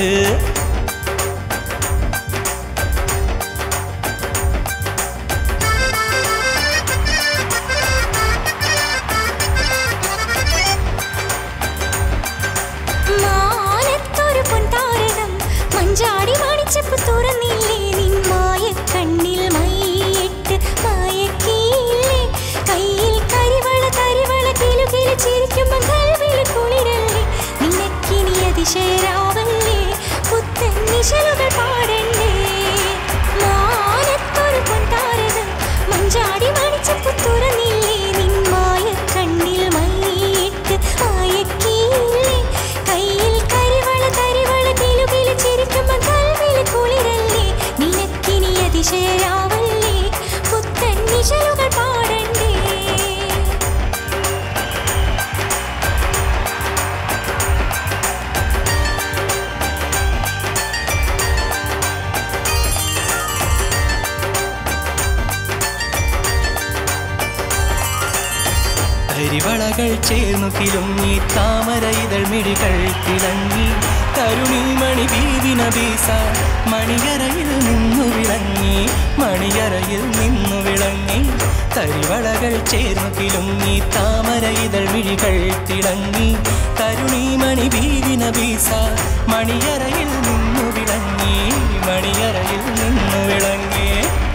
മാനത്തൊരു പൊൻതാരകം മഞ്ചാടി മാണിച്ചപ്പ് തുറന്നില്ലേ നിൻ മായ കണ്ണിൽ മൈയിട്ട് മയക്കിയില്ലേ കയ്യിൽ കരിവള കരിവള കിലു കിലു ചിരിക്കുമ്പം കൽവിൽ കുളിരല്ലേ നിനക്കിനി അതിശയരാവല്ലേ പുത്തൻ നിശലുകൾ പാടണ്ടേ മാനത്തൊരു പൊൻതാരകം മഞ്ചാടി മാണിച്ചപ്പ് തുറന്നില്ലേ നിൻ മായ കണ്ണിൽ മൈയിട്ട് മയക്കിയില്ലേ കയ്യിൽ കരിവള കരിവള കിലു കിലു ചിരിക്കുമ്പം കൽവിൽ കുളിരല്ലേ നിനക്കിനി അതിശയരാവല്ലേ പുത്തൻ നിശലുകൾ പാടണ്ടേ കരിവളകൾ ചേർന്നു കിലുങ്ങി താമര ഇതൾ മിഴികൾ തിളങ്ങി തരുണിമണി ബീവിന ബീസ മണിയറയിൽ നിന്നു വിളങ്ങി മണിയറയിൽ നിന്നു വിളങ്ങി തരിവളകൾ ചേർന്നു കിലുങ്ങി താമര ഇതൾ മിഴികൾ തിളങ്ങി തരുണിമണി ബീവിന ബീസ മണിയറയിൽ നിന്നു വിളങ്ങി മണിയറയിൽ നിന്നു വിളങ്ങി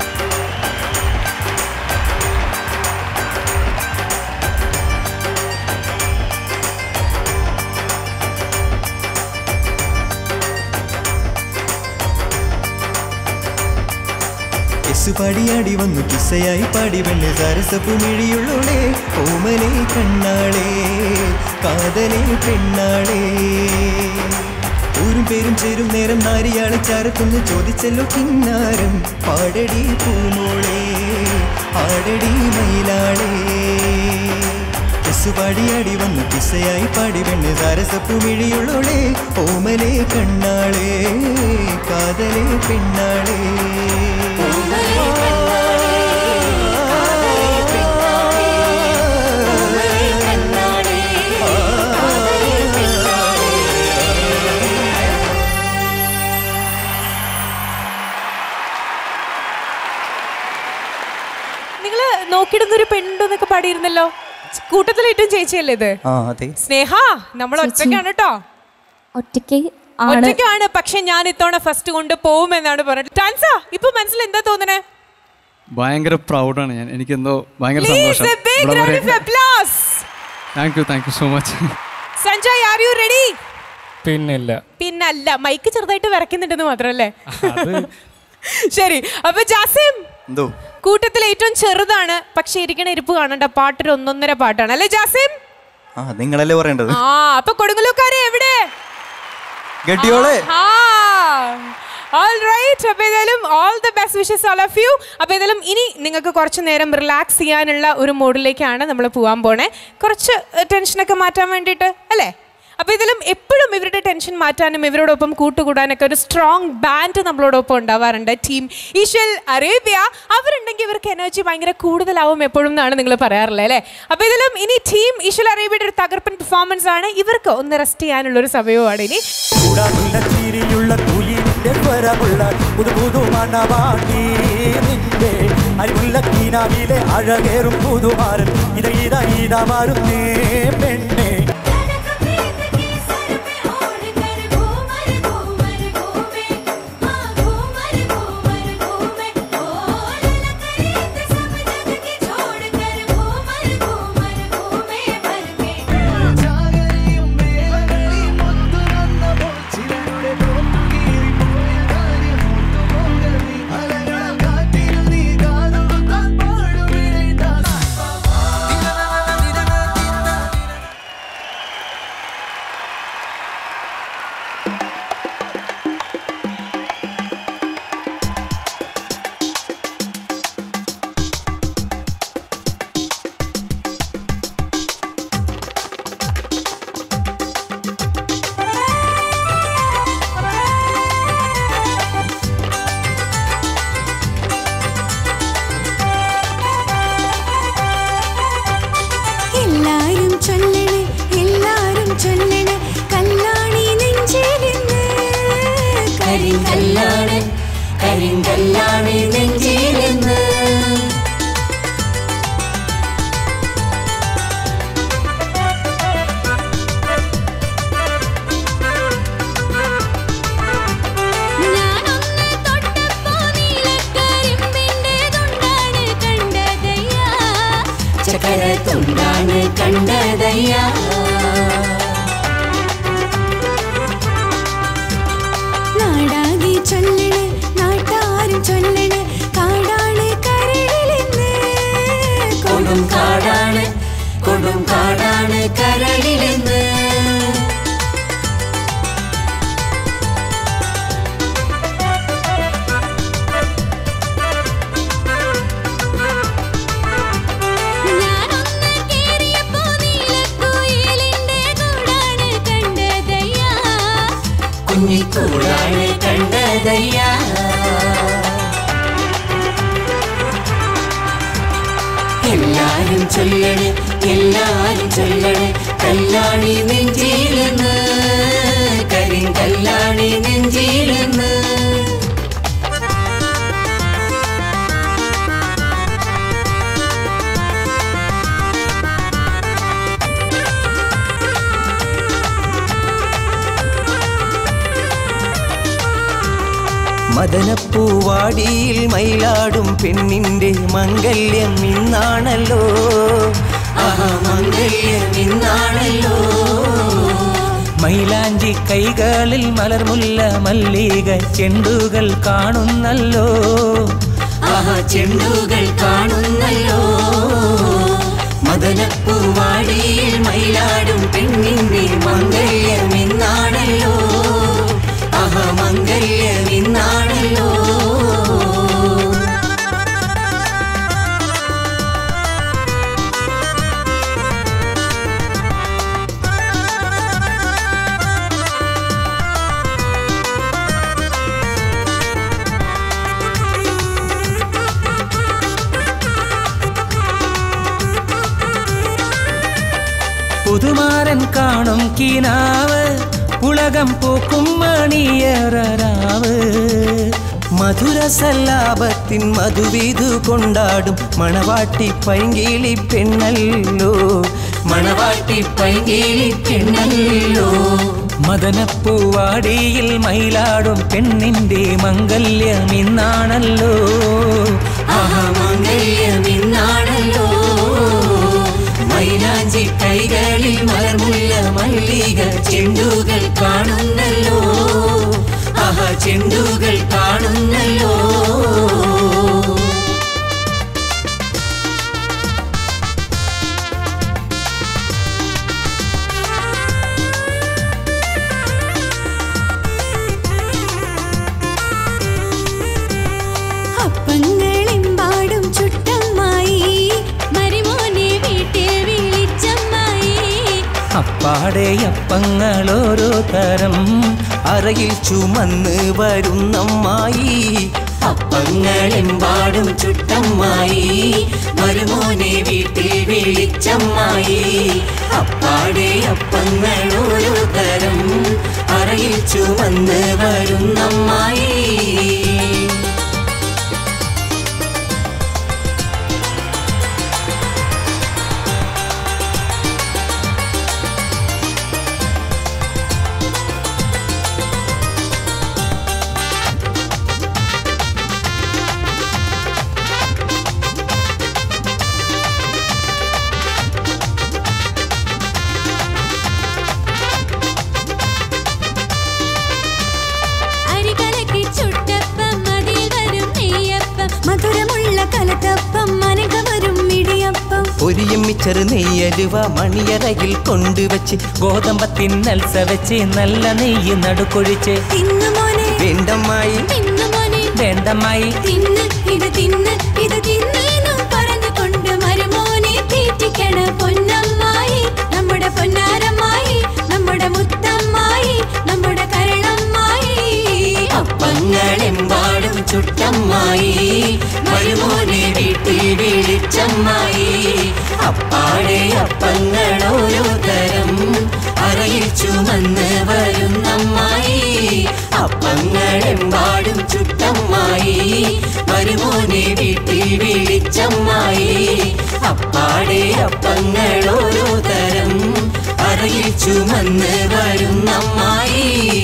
എസ് പാടിയാടി വന്നു കിസ്സയായി പാടി പെണ്ണ് സരസപ്പു മിഴിയുള്ളോളെ ഓമലെ കണ്ണാളെ കാതലെ പെണ്ണാളെ ഊരും പേരും ചേരും നേരം നാരിയാളെ ചാരത്തൊന്ന് ചോദിച്ചല്ലോ കിന്നാരം പാടടി പൂമോളെ ആടടി മയിലാളെ എസ് പാടിയാടി വന്നു കിസ്സയായി പാടി പെണ്ണ് സരസപ്പു മിഴിയുള്ളോളെ ഓമലെ കണ്ണാളെ കാതലെ പെണ്ണാളെ നോക്കിയിടുന്ന ഒരു പെണ്ണുണ്ടെന്നൊക്കെ പാടിയിരുന്നല്ലോ കൂട്ടത്തിൽ ഏറ്റവും ചേച്ചിയല്ലേ ഇത് ആ അതെ സ്നേഹ നമ്മൾ ഒറ്റയ്ക്കാണ് കേട്ടോ ഒറ്റയ്ക്ക് ഒറ്റയ്ക്കാണ് പക്ഷെ ഞാൻ ഇത്തവണ ഫസ്റ്റ് കൊണ്ട് പോകുമെന്നാണ് പറഞ്ഞത് ടാൻസ ഇപ്പൊ മനസ്സിൽ എന്താ തോന്നണേ ഭയങ്കര പ്രൗഡാണ് ഞാൻ എനിക്കെന്തോ ഭയങ്കര Please, സന്തോഷം a big round of applause. Thank you thank you so much Sanjay are you ready പിന്നില്ല പിന്നല്ല മൈക്ക് ചെറുതായിട്ട് വിറയ്ക്കുന്നുണ്ടെന്ന് മാത്രല്ലേ ശരി അപ്പൊ ജാസിം എന്തോ കൂട്ടത്തിൽ ഏറ്റവും ചെറുതാണ് പക്ഷെ ഇരിക്കണ ഇരിപ്പ് കാണണ്ട പാട്ടൊരു ഒന്നൊന്നര പാട്ടാണ് അല്ലേ ജാസിം ആ നിങ്ങളല്ലേ പറയേണ്ടത് ആ അപ്പൊ കൊടുങ്ങല്ലൂക്കാരെ എവിടെ ഗട്ടിയോളെ ഓൾ റൈറ്റ് അപ്പോൾ ഏതായാലും all the best wishes all of you അപ്പോൾ ഏതായാലും ഇനി നിങ്ങൾക്ക് കുറച്ച് നേരം റിലാക്സ് ചെയ്യാനുള്ള ഒരു മൂഡിലേക്കാണ് നമ്മൾ പോകാൻ പോണേ കുറച്ച് ടെൻഷനൊക്കെ മാറ്റാൻ വേണ്ടിയിട്ട് അല്ലേ അപ്പോൾ ഇതിലും എപ്പോഴും ഇവരുടെ ടെൻഷൻ മാറ്റാനും ഇവരോടൊപ്പം കൂട്ടുകൂടാനൊക്കെ ഒരു സ്ട്രോങ് ബാൻഡ് നമ്മളോടൊപ്പം ഉണ്ടാവാറുണ്ട് ടീം ഈശ്വൽ അറേബ്യ അവരുണ്ടെങ്കിൽ ഇവർക്ക് എനർജി ഭയങ്കര കൂടുതലാവും എപ്പോഴും എന്നാണ് നിങ്ങൾ പറയാറുള്ളത് അല്ലേ അപ്പോൾ ഇതിലും ഇനി ടീം ഈശ്വൽ അറേബ്യയുടെ ഒരു തകർപ്പൻ പെർഫോമൻസ് ആണ് ഇവർക്ക് ഒന്ന് റെസ്റ്റ് ചെയ്യാനുള്ള ഒരു സമയവുമാണ് ഇനി കൂടാനുള്ള ചിരിയുള്ള കുയിലിന്റെ സ്വരമുള്ള പുതു പുതു മണവാട്ടി നിന്റെ അരിമുള്ള കീനാവിലെ അഴകേറും പുതുമാരൻ ഇത ഇത ഇത വരുന്നേ പെണ്ണേ എല്ലാരും ചൊല്ലണേ എല്ലാരും ചൊല്ലണേ കല്ലാണി നെഞ്ചിലിന്ന് കരിങ്കല്ലാണ് കരിങ്കല്ലാണ് നെഞ്ചിലെന്ന് ഞാനൊന്ന് തൊട്ടപ്പോ നീലക്കരിമ്പിന്റേതുണ്ടാണ് കണ്ടതയ്യാ ചക്കര തുണ്ടാണ് കണ്ടതയ്യ നാടാകെ ചൊല്ലണേ നാട്ടാരും ചൊല്ലണേ കാടാണ് കരളിലെന്ന് കൊടും കാടാണ് കൊടും കാടാണ് കരളിലെന്ന് ഞാനൊന്ന് കേറിയപ്പോ നീലക്കുയിലിന്റെ കൂടാണ് കണ്ടതയ്യാ കുഞ്ഞിക്കൂടാണ് കണ്ടതയ്യ എല്ലാരും ചൊല്ലണ് എല്ലാരും ചൊല്ലണ് കല്ലാണി നെഞ്ചിലെന്ന് കരിങ്കല്ലാണി നെഞ്ചിലെന്ന് മദനപ്പൂവാടിയിൽ മയിലാടും പെണ്ണിന്റെ മംഗല്യം ഇന്നാണല്ലോ ആഹാ മംഗല്യം ഇന്നാണല്ലോ മൈലാഞ്ചി കൈകളിൽ മലർമുല്ല മല്ലിക ചെണ്ടുകൾ കാണുന്നല്ലോ ആഹാ ചെണ്ടുകൾ കാണുന്നല്ലോ മദനപ്പൂവാടിയിൽ മയിലാടും പെണ്ണിന്റെ മംഗല്യം ഇന്നാണല്ലോ ആഹാ മംഗല്യം ഇന്നാണല്ലോ പുതുമാരൻ കാണും കിനാവ് ഉലകം പൂക്കും മണിയറാവ് മധുരസല്ലാപത്തിൻ മധുവീതു കൊണ്ടാടും മണവാട്ടി പൈങ്കിളി പെണ്ണല്ലോ മണവാട്ടി പൈങ്കിളി പെണ്ണല്ലോ മദനപ്പൂവാടിയിൽ മയിലാടും പെണ്ണിന്റെ മംഗല്യം ഇന്നാണല്ലോ ആഹാ മംഗല്യം ഇന്നാണല്ലോ മൈലാഞ്ചി കൈകളിൽ മലർമുല്ല മല്ലിക ചെണ്ടുകൾ കാണുന്നല്ലോ ആഹാ ചെണ്ടുകൾ കാണുന്നല്ലോ അപ്പങ്ങളെമ്പാടും ചുട്ടമ്മായി മരുമോനെ വീട്ടിൽ വിളിച്ചമ്മായി അപ്പാടെ അപ്പങ്ങൾ ഓരോ തരം അറയിൽ ചുമന്ന് വരുന്നമ്മായി അപ്പങ്ങളെമ്പാടും ചുട്ടമ്മായി മരുമോനെ വീട്ടിൽ വിളിച്ചമ്മായി അപ്പാടെ അപ്പങ്ങൾ ഓരോ തരം അറയിൽ ചുമന്ന് വരുന്നമ്മായി അരി കലക്കി ചുട്ടപ്പം അതിൽ വരും നെയ്യപ്പം മധുരമുള്ള കലത്തപ്പം മനക വരും ഇടിയപ്പം പൊരിയും മിച്ചറ് നെയ്യലുവ മണിയറയിൽ കൊണ്ടുവച്ച് ഗോതമ്പത്തിൻ നൽസ വെച്ച് നല്ല നെയ്യ് നടുക്കൊഴിച്ച് തിന്നുമോനെ വേണ്ടമ്മായി തിന്നുമോനെ വേണ്ടമ്മായി തിന്ന് ഇത് തിന്ന് ഇത് തിന്നേന്നു പറഞ്ഞുകൊണ്ട് മരുമോനെ തീറ്റിക്കണ പൊന്നമ്മായി നമ്മുടെ പൊന്നാരമ്മായി നമ്മുടെ മുത്തമ്മായി നമ്മുടെ കരളമ്മായി അപ്പങ്ങളെമ്പാടും ചുട്ടമ്മായി മരുമോനെ വീട്ടിൽ വിളിച്ചമ്മായി അപ്പാടെ അപ്പങ്ങൾ ഓരോ തരം അറയിൽ ചുമന്ന് വരുന്നമ്മായി അപ്പങ്ങളെമ്പാടും ചുട്ടമ്മായി മരുമോനെ വീട്ടിൽ വിളിച്ചമ്മായി അപ്പാടെ അപ്പങ്ങൾ ഓരോ തരം അറയിൽ ചുമന്ന് വരുന്നമ്മായി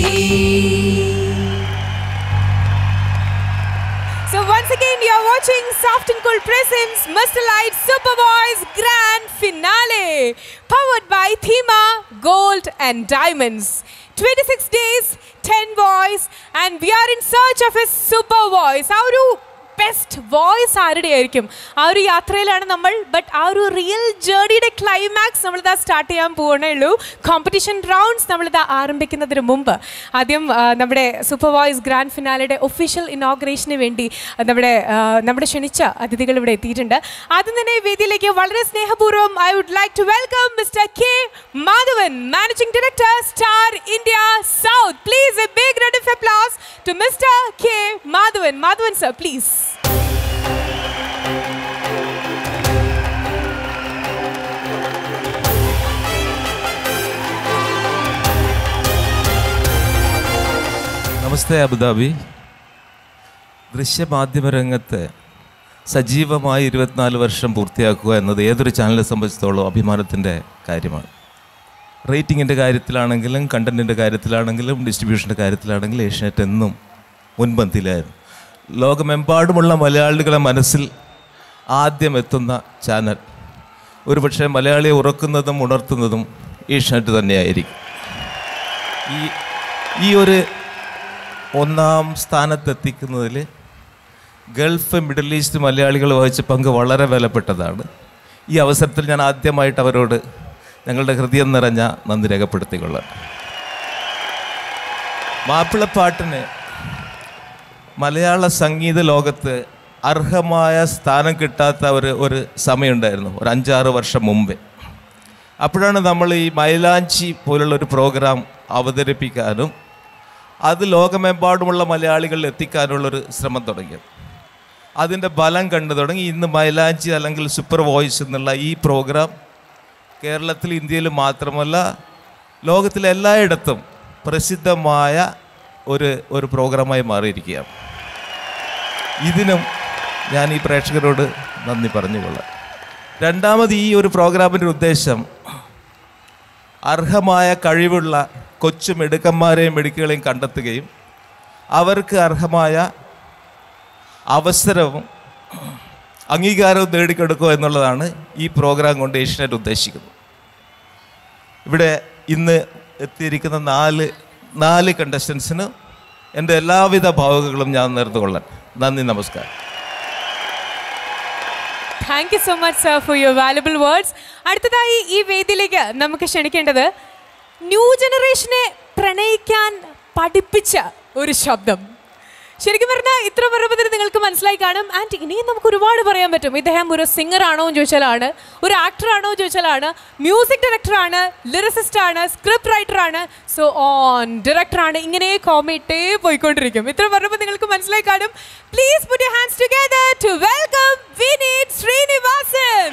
So once again, you are watching Soft and Cool Presents Mr. Light Super Boys Grand Finale, powered by Thema Gold and Diamonds. 26 days, 10 boys, and we are in search of a super voice. ആ ഒരു ബെസ്റ്റ് വോയിസ് ആരുടെ ആയിരിക്കും ആ ഒരു യാത്രയിലാണ് നമ്മൾ ബട്ട് ആ ഒരു റിയൽ ജേർണിയുടെ ക്ലൈമാക്സ് നമ്മളിതാ സ്റ്റാർട്ട് ചെയ്യാൻ പോകണേ ഉള്ളൂ കോമ്പറ്റീഷൻ റൗണ്ട്സ് നമ്മളിതാ ആരംഭിക്കുന്നതിന് മുമ്പ് ആദ്യം ആ, നമ്മുടെ സൂപ്പർ വോയിസ് ഗ്രാൻഡ് ഫിനാലയുടെ ഒഫീഷ്യൽ ഇനോഗ്രേഷന് വേണ്ടി ആ, നമ്മുടെ ആ, നമ്മുടെ ക്ഷണിച്ച അതിഥികൾ ഇവിടെ എത്തിയിട്ടുണ്ട് ആദ്യം തന്നെ ഈ വേദിയിലേക്ക് വളരെ സ്നേഹപൂർവ്വം I would like to welcome mister K Madhavan managing director Star India South please a big round of applause to mister K Madhavan Madhavan sir please നമസ്തേ അബുദാബി ദൃശ്യമാധ്യമ രംഗത്ത് സജീവമായി ഇരുപത്തിനാല് വർഷം പൂർത്തിയാക്കുക എന്നത് ഏതൊരു ചാനലിനെ സംബന്ധിച്ചിടത്തോളം അഭിമാനത്തിൻ്റെ കാര്യമാണ് റേറ്റിങ്ങിൻ്റെ കാര്യത്തിലാണെങ്കിലും കണ്ടൻറ്റിൻ്റെ കാര്യത്തിലാണെങ്കിലും ഡിസ്ട്രിബ്യൂഷൻ്റെ കാര്യത്തിലാണെങ്കിലും ഏഷ്യാനെറ്റ് എന്നും മുൻപന്തിയിലായിരുന്നു ലോകമെമ്പാടുമുള്ള മലയാളികളെ മനസ്സിൽ ആദ്യം എത്തുന്ന ചാനൽ ഒരുപക്ഷെ മലയാളിയെ ഉറക്കുന്നതും ഉണർത്തുന്നതും ഏഷ്യാനെറ്റ് തന്നെയായിരിക്കും ഈ ഈ ഒരു ഒന്നാം സ്ഥാനത്തെത്തിക്കുന്നതിൽ ഗൾഫ് മിഡിൽ ഈസ്റ്റ് മലയാളികൾ വഹിച്ച പങ്ക് വളരെ വിലപ്പെട്ടതാണ് ഈ അവസരത്തിൽ ഞാൻ ആദ്യമായിട്ട് അവരോട് ഞങ്ങളുടെ ഹൃദയം നിറഞ്ഞ നന്ദി രേഖപ്പെടുത്തിക്കൊള്ളാം മാപ്പിളപ്പാട്ടിന് മലയാള സംഗീത ലോകത്ത് അർഹമായ സ്ഥാനം കിട്ടാത്ത ഒരു ഒരു സമയമുണ്ടായിരുന്നു ഒരു അഞ്ചാറ് വർഷം മുമ്പേ അപ്പോഴാണ് നമ്മൾ ഈ മൈലാഞ്ചി പോലുള്ള ഒരു പ്രോഗ്രാം അവതരിപ്പിക്കാനും അത് ലോകമെമ്പാടുമുള്ള മലയാളികളിൽ എത്തിക്കാനുള്ളൊരു ശ്രമം തുടങ്ങിയത് അതിൻ്റെ ബലം കണ്ടു തുടങ്ങി ഇന്ന് മൈലാഞ്ചി അല്ലെങ്കിൽ സൂപ്പർ വോയിസ് എന്നുള്ള ഈ പ്രോഗ്രാം കേരളത്തിൽ ഇന്ത്യയിൽ മാത്രമല്ല ലോകത്തിലെ എല്ലായിടത്തും പ്രസിദ്ധമായ ഒരു ഒരു പ്രോഗ്രാമായി മാറിയിരിക്കുകയാണ് ഇതിനും ഞാൻ ഈ പ്രേക്ഷകരോട് നന്ദി പറഞ്ഞുകൊള്ളാം രണ്ടാമത് ഈ ഒരു പ്രോഗ്രാമിൻ്റെ ഉദ്ദേശം അർഹമായ കഴിവുള്ള കൊച്ചു മിടുക്കന്മാരെയും മിടുക്കുകളെയും കണ്ടെത്തുകയും അവർക്ക് അർഹമായ അവസരവും അംഗീകാരവും നേടിക്കൊടുക്കുക എന്നുള്ളതാണ് ഈ പ്രോഗ്രാം കൊണ്ട് ഏഷ്യനെറ്റ് ഉദ്ദേശിക്കുന്നത് ഇവിടെ ഇന്ന് എത്തിയിരിക്കുന്ന നാല് നാല് കണ്ടസ്റ്റൻസിന് എൻ്റെ എല്ലാവിധ ഭാവുകങ്ങളും ഞാൻ നേർന്നുകൊള്ളാൻ നന്ദി നമസ്കാരം thank you so much sir for your valuable words അടുത്തതായി ഈ വേദിയിലേക്ക് നമുക്ക് ക്ഷണിക്കേണ്ടത് ന്യൂ ജനറേഷനെ പ്രണയിക്കാൻ പഠിപ്പിച്ച ഒരു ശബ്ദം ശരിക്കും പറഞ്ഞാൽ ഇത്ര പറയുമ്പോൾ തന്നെ നിങ്ങൾക്ക് മനസ്സിലായി കാണും ആൻഡ് ഇനിയും നമുക്ക് ഒരുപാട് പറയാൻ പറ്റും ഇദ്ദേഹം ഒരു സിംഗർ ആണോ എന്ന് ചോദിച്ചാലാണ് ഒരു ആക്ടർ ആണോ എന്ന് ചോദിച്ചാലാണ് മ്യൂസിക് ഡയറക്ടർ ആണ് ലിറിസിസ്റ്റ് ആണ് സ്ക്രിപ്റ്റ് റൈറ്റർ ആണ് സോ ഓൺ ഡയറക്ടർ ആണ് ഇങ്ങനെ കോമിട്ടേ പോയിക്കൊണ്ടിരിക്കും ഇത്ര പറയുമ്പോൾ നിങ്ങൾക്ക് മനസ്സിലായി കാണും please put your hands together to welcome Vineeth Sreenivasan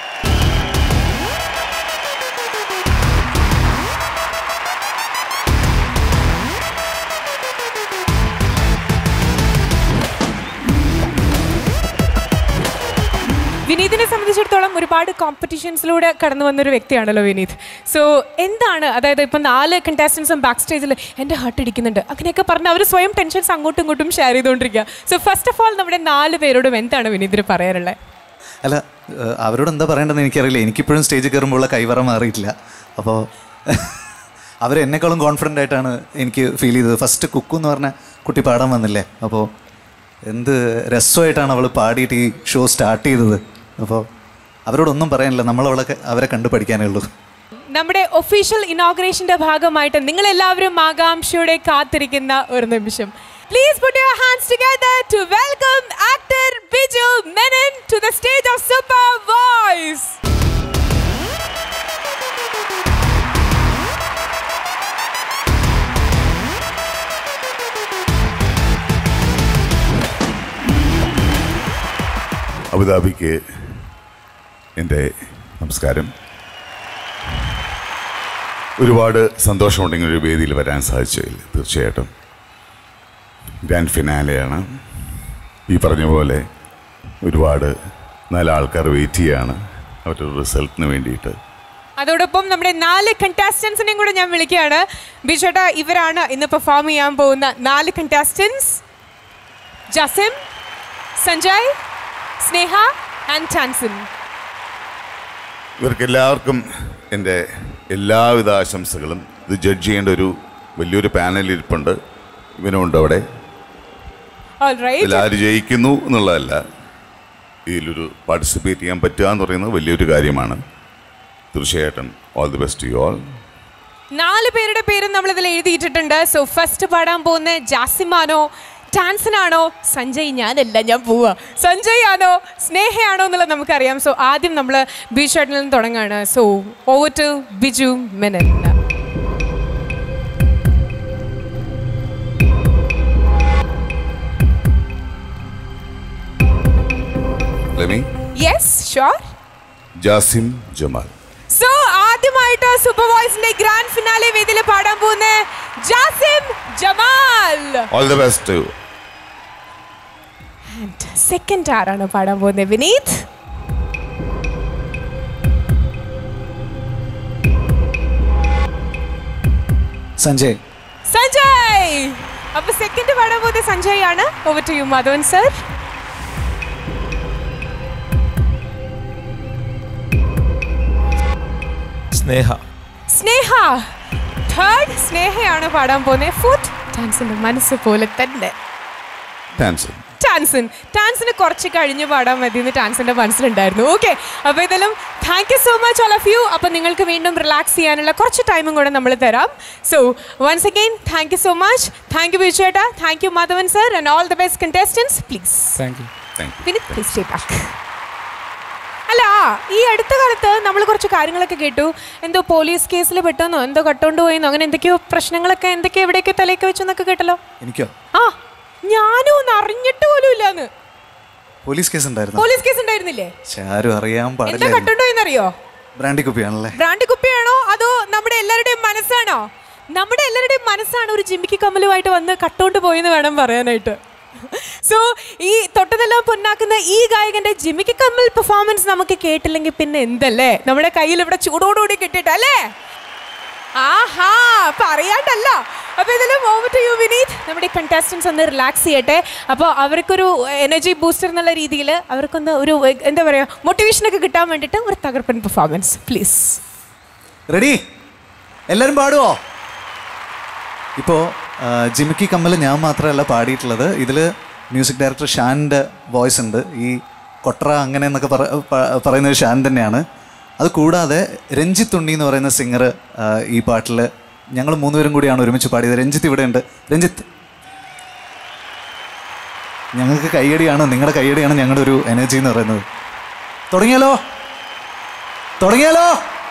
വിനീതിനെ സംബന്ധിച്ചിടത്തോളം ഒരുപാട് കോമ്പറ്റീഷൻസിലൂടെ കടന്നു വന്നൊരു വ്യക്തിയാണല്ലോ വിനീത് സോ എന്താണ് അതായത് ഇപ്പം നാല് കണ്ടസ്റ്റൻസും ബാക്ക് സ്റ്റേജിൽ എൻ്റെ ഹാർട്ട് ഇടിക്കുന്നുണ്ട് അങ്ങനെയൊക്കെ പറഞ്ഞ് അവർ സ്വയം ടെൻഷൻസ് അങ്ങോട്ടും ഇങ്ങോട്ടും ഷെയർ ചെയ്തുകൊണ്ടിരിക്കുക സോ ഫസ്റ്റ് ഓഫ് ഓൾ നമ്മുടെ നാല് പേരോടും എന്താണ് വിനീതിന് പറയാനുള്ളത് അല്ല ഏഹ് അവരോട് എന്താ പറയേണ്ടതെന്ന് എനിക്കറിയില്ല എനിക്കിപ്പോഴും സ്റ്റേജിൽ കയറുമ്പോൾ കൈവറ മാറിയിട്ടില്ല അപ്പോൾ അവരെന്നെക്കാളും കോൺഫിഡൻ്റ് ആയിട്ടാണ് എനിക്ക് ഫീൽ ചെയ്തത് ഫസ്റ്റ് കുക്കു എന്ന് പറഞ്ഞ കുട്ടി പാടാൻ വന്നില്ലേ അപ്പോൾ എന്ത് രസമായിട്ടാണ് അവൾ പാടിയിട്ട് ഈ ഷോ സ്റ്റാർട്ട് ചെയ്തത് അപ്പോൾ അവരോടൊന്നും പറയാനില്ല നമ്മളവളെ അവരെ കണ്ടു പഠിക്കാനേ ഉള്ളൂ നമ്മുടെ ഒഫീഷ്യൽ ഇനോഗ്രേഷന്റെ ഭാഗമായിട്ട് നിങ്ങൾ എല്ലാവരും ആകാംക്ഷയോടെ കാത്തിരിക്കുന്ന ഒരു നിമിഷം please put your hands together to welcome actor Biju Menon to the stage of Super Voice. അബുദാബിക്ക് എൻ്റെ നമസ്കാരം ഒരുപാട് സന്തോഷമുണ്ടെങ്കിൽ ഒരു വേദിയിൽ വരാൻ സാധിച്ചതിൽ തീർച്ചയായിട്ടും ഗ്രാൻഡ് ഫിനാലെയാണ് ഈ പറഞ്ഞ പോലെ ഒരുപാട് നല്ല ആൾക്കാർ വെയിറ്റ് ചെയ്യാണ് അവരുടെ റിസൾട്ടിന് വേണ്ടിയിട്ട് അതോടൊപ്പം നമ്മുടെ നാല് കണ്ടാസ്റ്റൻസിനെയും കൂടെ ഞാൻ വിളിക്കുകയാണ് ബിജോട്ട ഇവരാണ് ഇന്ന് പെർഫോം ചെയ്യാൻ പോകുന്ന നാല് കണ്ടാസ്റ്റൻസ് ജസിം സഞ്ജയ് സ്നേഹ ആൻഡ് ചാൻസൻ ഇവർക്ക് എല്ലാവർക്കും എൻ്റെ എല്ലാവിധ ആശംസകളും ഇത് ജഡ്ജ് ചെയ്യേണ്ട ഒരു വലിയൊരു പാനൽ ഇരിപ്പുണ്ട് ഇവനുണ്ട് അവിടെ ഓൾ റൈറ്റ് എല്ലാവരും ജയിക്കുന്നു എന്നുള്ളതല്ല ഇതിലൊരു പാർട്ടിസിപ്പേറ്റ് ചെയ്യാൻ പറ്റുക എന്ന് പറയുന്നത് വലിയൊരു കാര്യമാണ് തീർച്ചയായിട്ടും all the best you all നാല് പേരുടെ പേരും നമ്മൾ ഇതിൽ എഴുതിയിട്ടിട്ടുണ്ട് സോ ഫസ്റ്റ് പാടാൻ പോകുന്ന ജാസിമാനോ ടാൻസനാണോ സഞ്ജയ് ഞാനല്ല ഞാൻ പോവാ സഞ്ജയ് ആണോ സ്നേഹയാണോ എന്നുള്ളത് നമുക്കറിയാം സോ ആദ്യം നമ്മൾ ബീച്ച് ഷട്ടിൽ നിന്ന് തുടങ്ങുകയാണ് so over to Biju Menon ലെമി yes sure Jasim Jamal so ആദ്യമായിട്ട് സൂപ്പർ വോയിസിന്റെ ഗ്രാൻഡ് ഫിനാലെ വേദിയിൽ പാടാൻ പോകുന്ന Jasim Jamal all the best second ആരാണ് പാടാൻ പോകുന്നത് വിനീത് സഞ്ജയ് സഞ്ജയ് അപ്പൊ സെക്കൻഡ് പാടാൻ പോകുന്നത് സഞ്ജയ് ആണ് over to you Madhavan sir Sneha Sneha third സ്നേഹയാണ് പാടാൻ പോകുന്നത് ഫോർത്ത് ഡാൻസിന്റെ മനസ്സ് പോലെ തന്നെ ടാൻസൺ ടാൻസൺ ടാൻസിന് കുറച്ച് കഴിഞ്ഞ് പാടാൻ മതി എന്ന് ടാൻസിന്റെ മനസ്സിലുണ്ടായിരുന്നു ഓക്കെ അപ്പോൾ ഇതെല്ലാം thank you so much all of you അപ്പോൾ നിങ്ങൾക്ക് വീണ്ടും റിലാക്സ് ചെയ്യാനുള്ള കുറച്ച് ടൈമും കൂടെ നമ്മൾ തരാം so once again thank you so much thank you വിജയേട്ട thank you Madhavan sir and all the best contestants please thank you Vineeth please stay back അല്ല ഈ അടുത്ത കാലത്ത് നമ്മൾ കുറച്ച് കാര്യങ്ങളൊക്കെ കേട്ടു എന്തോ പോലീസ് കേസിൽ പെട്ടെന്നോ എന്തോ കട്ടോണ്ട് പോയെന്നോ അങ്ങനെ എന്തൊക്കെയോ പ്രശ്നങ്ങളൊക്കെ എന്തൊക്കെയോ എവിടെയൊക്കെ തലയൊക്കെ വെച്ചെന്നൊക്കെ കേട്ടല്ലോ എനിക്കോ ആ ഞാനും ഒന്ന് അറിഞ്ഞിട്ട് പോലും ഇല്ലാന്ന് പോലീസ് കേസ് ഉണ്ടായിരുന്നു പോലീസ് കേസ് ഉണ്ടായിരുന്നില്ലേ പക്ഷെ ആരും അറിയാൻ എന്താ പാടില്ലായിരുന്നു കട്ടുണ്ടോ എന്നറിയോ ബ്രാൻഡി കുപ്പിയാണല്ലേ ബ്രാൻഡ് കുപ്പിയാണോ അതോ നമ്മുടെ എല്ലാവരുടെയും മനസ്സാണോ നമ്മുടെ എല്ലാവരുടെയും മനസ്സാണ് ഒരു ജിമ്മിക്ക് കമ്മലുമായിട്ട് വന്ന് കട്ടോണ്ട് പോയെന്ന് വേണം പറയാനായിട്ട് സോ ഈ തൊട്ടതെല്ലാം പൊന്നാക്കുന്ന ഈ ഗായകന്റെ ജിമിക്ക് കമ്മൽ പെർഫോമൻസ് നമുക്ക് കേട്ടില്ലെങ്കിൽ പിന്നെ എന്തല്ലേ നമ്മുടെ കയ്യിൽ ഇവിടെ ചൂടോടുകൂടി കിട്ടിയിട്ടല്ലേ ആഹാ പറയാണ്ടല്ല അപ്പൊ ഇതിലും ഓവർ ടു യു വിനീത് നമ്മുടെ കണ്ടസ്റ്റൻസ് ഒന്ന് റിലാക്സ് ചെയ്യട്ടെ അപ്പോൾ അവർക്കൊരു എനർജി ബൂസ്റ്റർ എന്നുള്ള രീതിയിൽ അവർക്കൊന്ന് ഒരു എ- എന്താ പറയുക മോട്ടിവേഷനൊക്കെ കിട്ടാൻ വേണ്ടിയിട്ട് ഒരു തകർപ്പൻ പെർഫോമൻസ് പ്ലീസ് റെഡി എല്ലാവരും പാടുവോ ഇപ്പോൾ ജിമിക്കി കമ്മൽ ഞാൻ മാത്രമല്ല പാടിയിട്ടുള്ളത് ഇതിൽ മ്യൂസിക് ഡയറക്ടർ ഷാൻ്റെ വോയിസ് ഉണ്ട് ഈ കൊട്ര അങ്ങനെ എന്നൊക്കെ പറ പ- പറയുന്നത് ഷാൻ തന്നെയാണ് അത് കൂടാതെ രഞ്ജിത്ത് ഉണ്ണി എന്ന് പറയുന്ന സിംഗർ ഈ പാട്ടിൽ ഞങ്ങൾ മൂന്നുപേരും കൂടിയാണ് ഒരുമിച്ച് പാടിയത് രഞ്ജിത്ത് ഇവിടെ ഉണ്ട് രഞ്ജിത്ത് ഞങ്ങൾക്ക് കയ്യടിയാണ് നിങ്ങളുടെ കയ്യടിയാണ് ഞങ്ങളുടെ ഒരു എനർജി എന്ന് പറയുന്നത് തുടങ്ങിയാലോ തുടങ്ങിയാലോ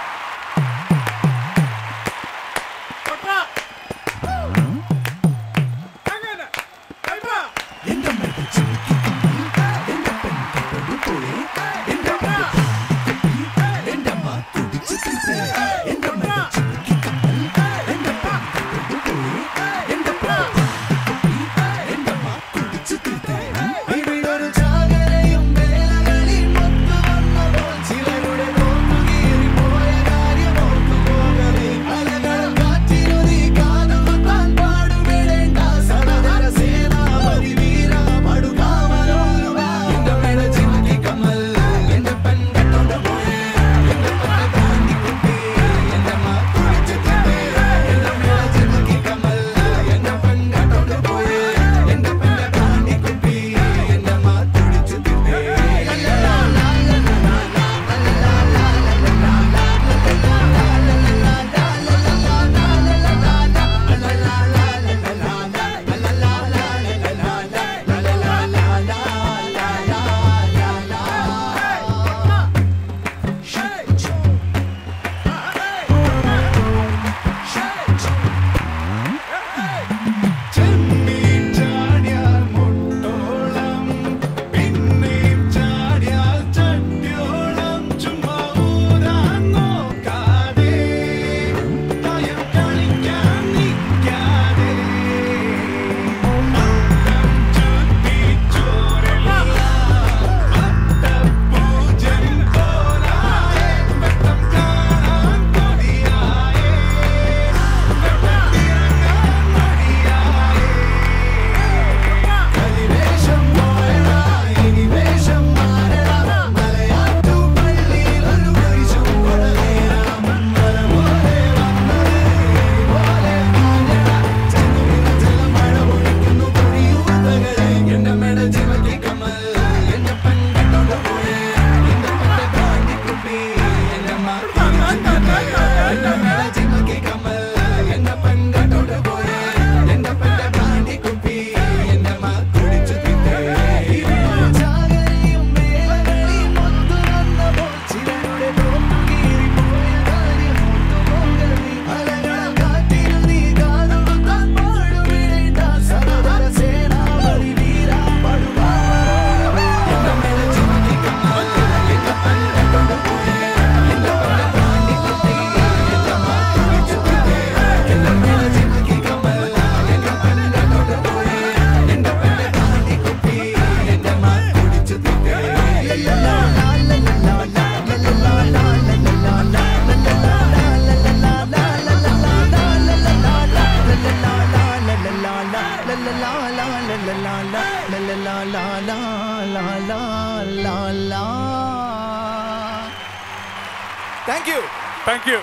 thank you thank you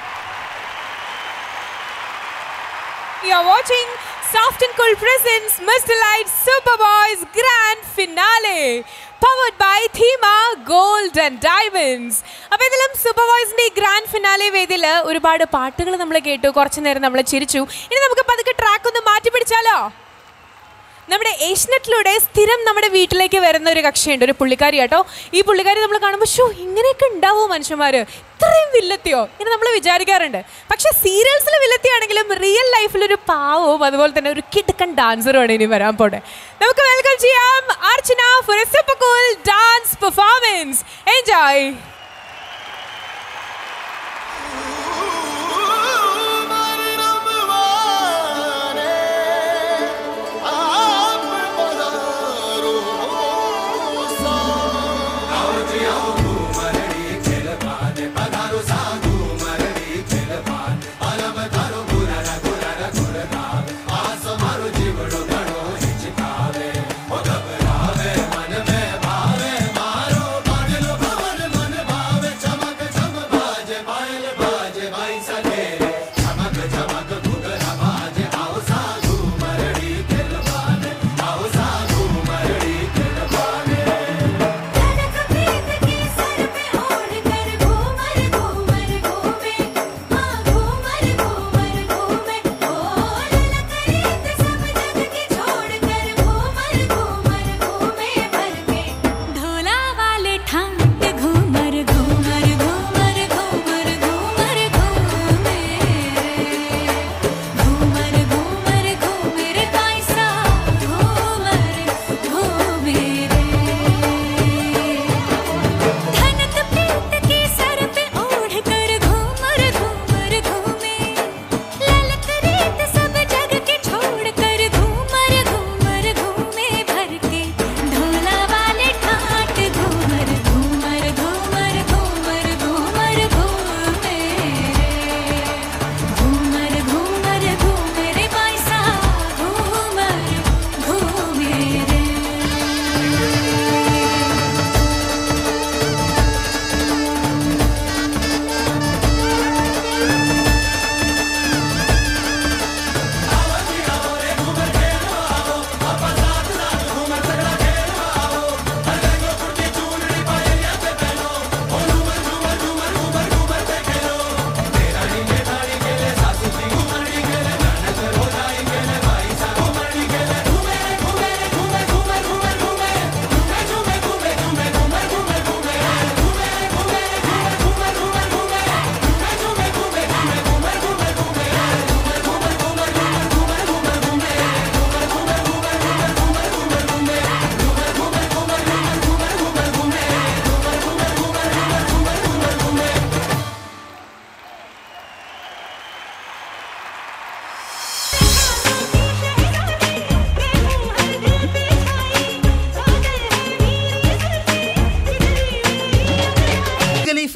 You are watching Soft and Cool Presents Must Delight Superboys Grand Finale. Powered by Thema Gold and Diamonds. അപ്പോൾ ഇതിലും സൂപ്പർ ബോയ്സിന്റെ ഈ ഗ്രാൻഡ് ഫിനാലെ വേദിയിൽ ഒരുപാട് പാട്ടുകൾ നമ്മൾ കേട്ടു കുറച്ചു നേരം നമ്മൾ ചിരിച്ചു ഇനി നമുക്ക് പതുക്കെ ട്രാക്ക് ഒന്ന് മാറ്റി പിടിച്ചാലോ നമ്മുടെ ഏഷ്യനെറ്റിലൂടെ സ്ഥിരം നമ്മുടെ വീട്ടിലേക്ക് വരുന്ന ഒരു കക്ഷിയുണ്ട് ഒരു പുള്ളിക്കാരി കേട്ടോ ഈ പുള്ളിക്കാരി നമ്മൾ കാണുമ്പോൾ ഷോ ഇങ്ങനെയൊക്കെ ഉണ്ടാവുമോ മനുഷ്യന്മാർ ഇത്രയും വില്ലത്തിയോ ഇങ്ങനെ നമ്മൾ വിചാരിക്കാറുണ്ട് പക്ഷെ സീരിയൽസിൽ വില്ലത്തിയാണെങ്കിലും റിയൽ ലൈഫിൽ ഒരു പാവവും അതുപോലെ തന്നെ ഒരു കിടുക്കൻ ഡാൻസറുമാണ് ഇനി വരാൻ പോട്ടെ നമുക്ക് വെൽക്കം ചെയ്യാം Archana for a super cool dance performance enjoy आप बड़ा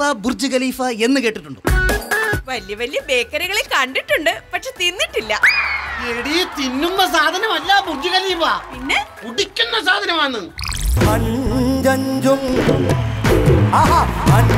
ബുർജ് ഖലീഫ എന്ന് കേട്ടിട്ടുണ്ടോ വലിയ വലിയ ബേക്കറികളിൽ കണ്ടിട്ടുണ്ട് പക്ഷെ തിന്നിട്ടില്ല എടി തിന്നുന്ന സാധനമല്ല ബുർജ് ഖലീഫ പിന്നെ കുടിക്കുന്ന സാധനമാണ് അഞ്ചഞ്ചും ആഹാ അഞ്ച്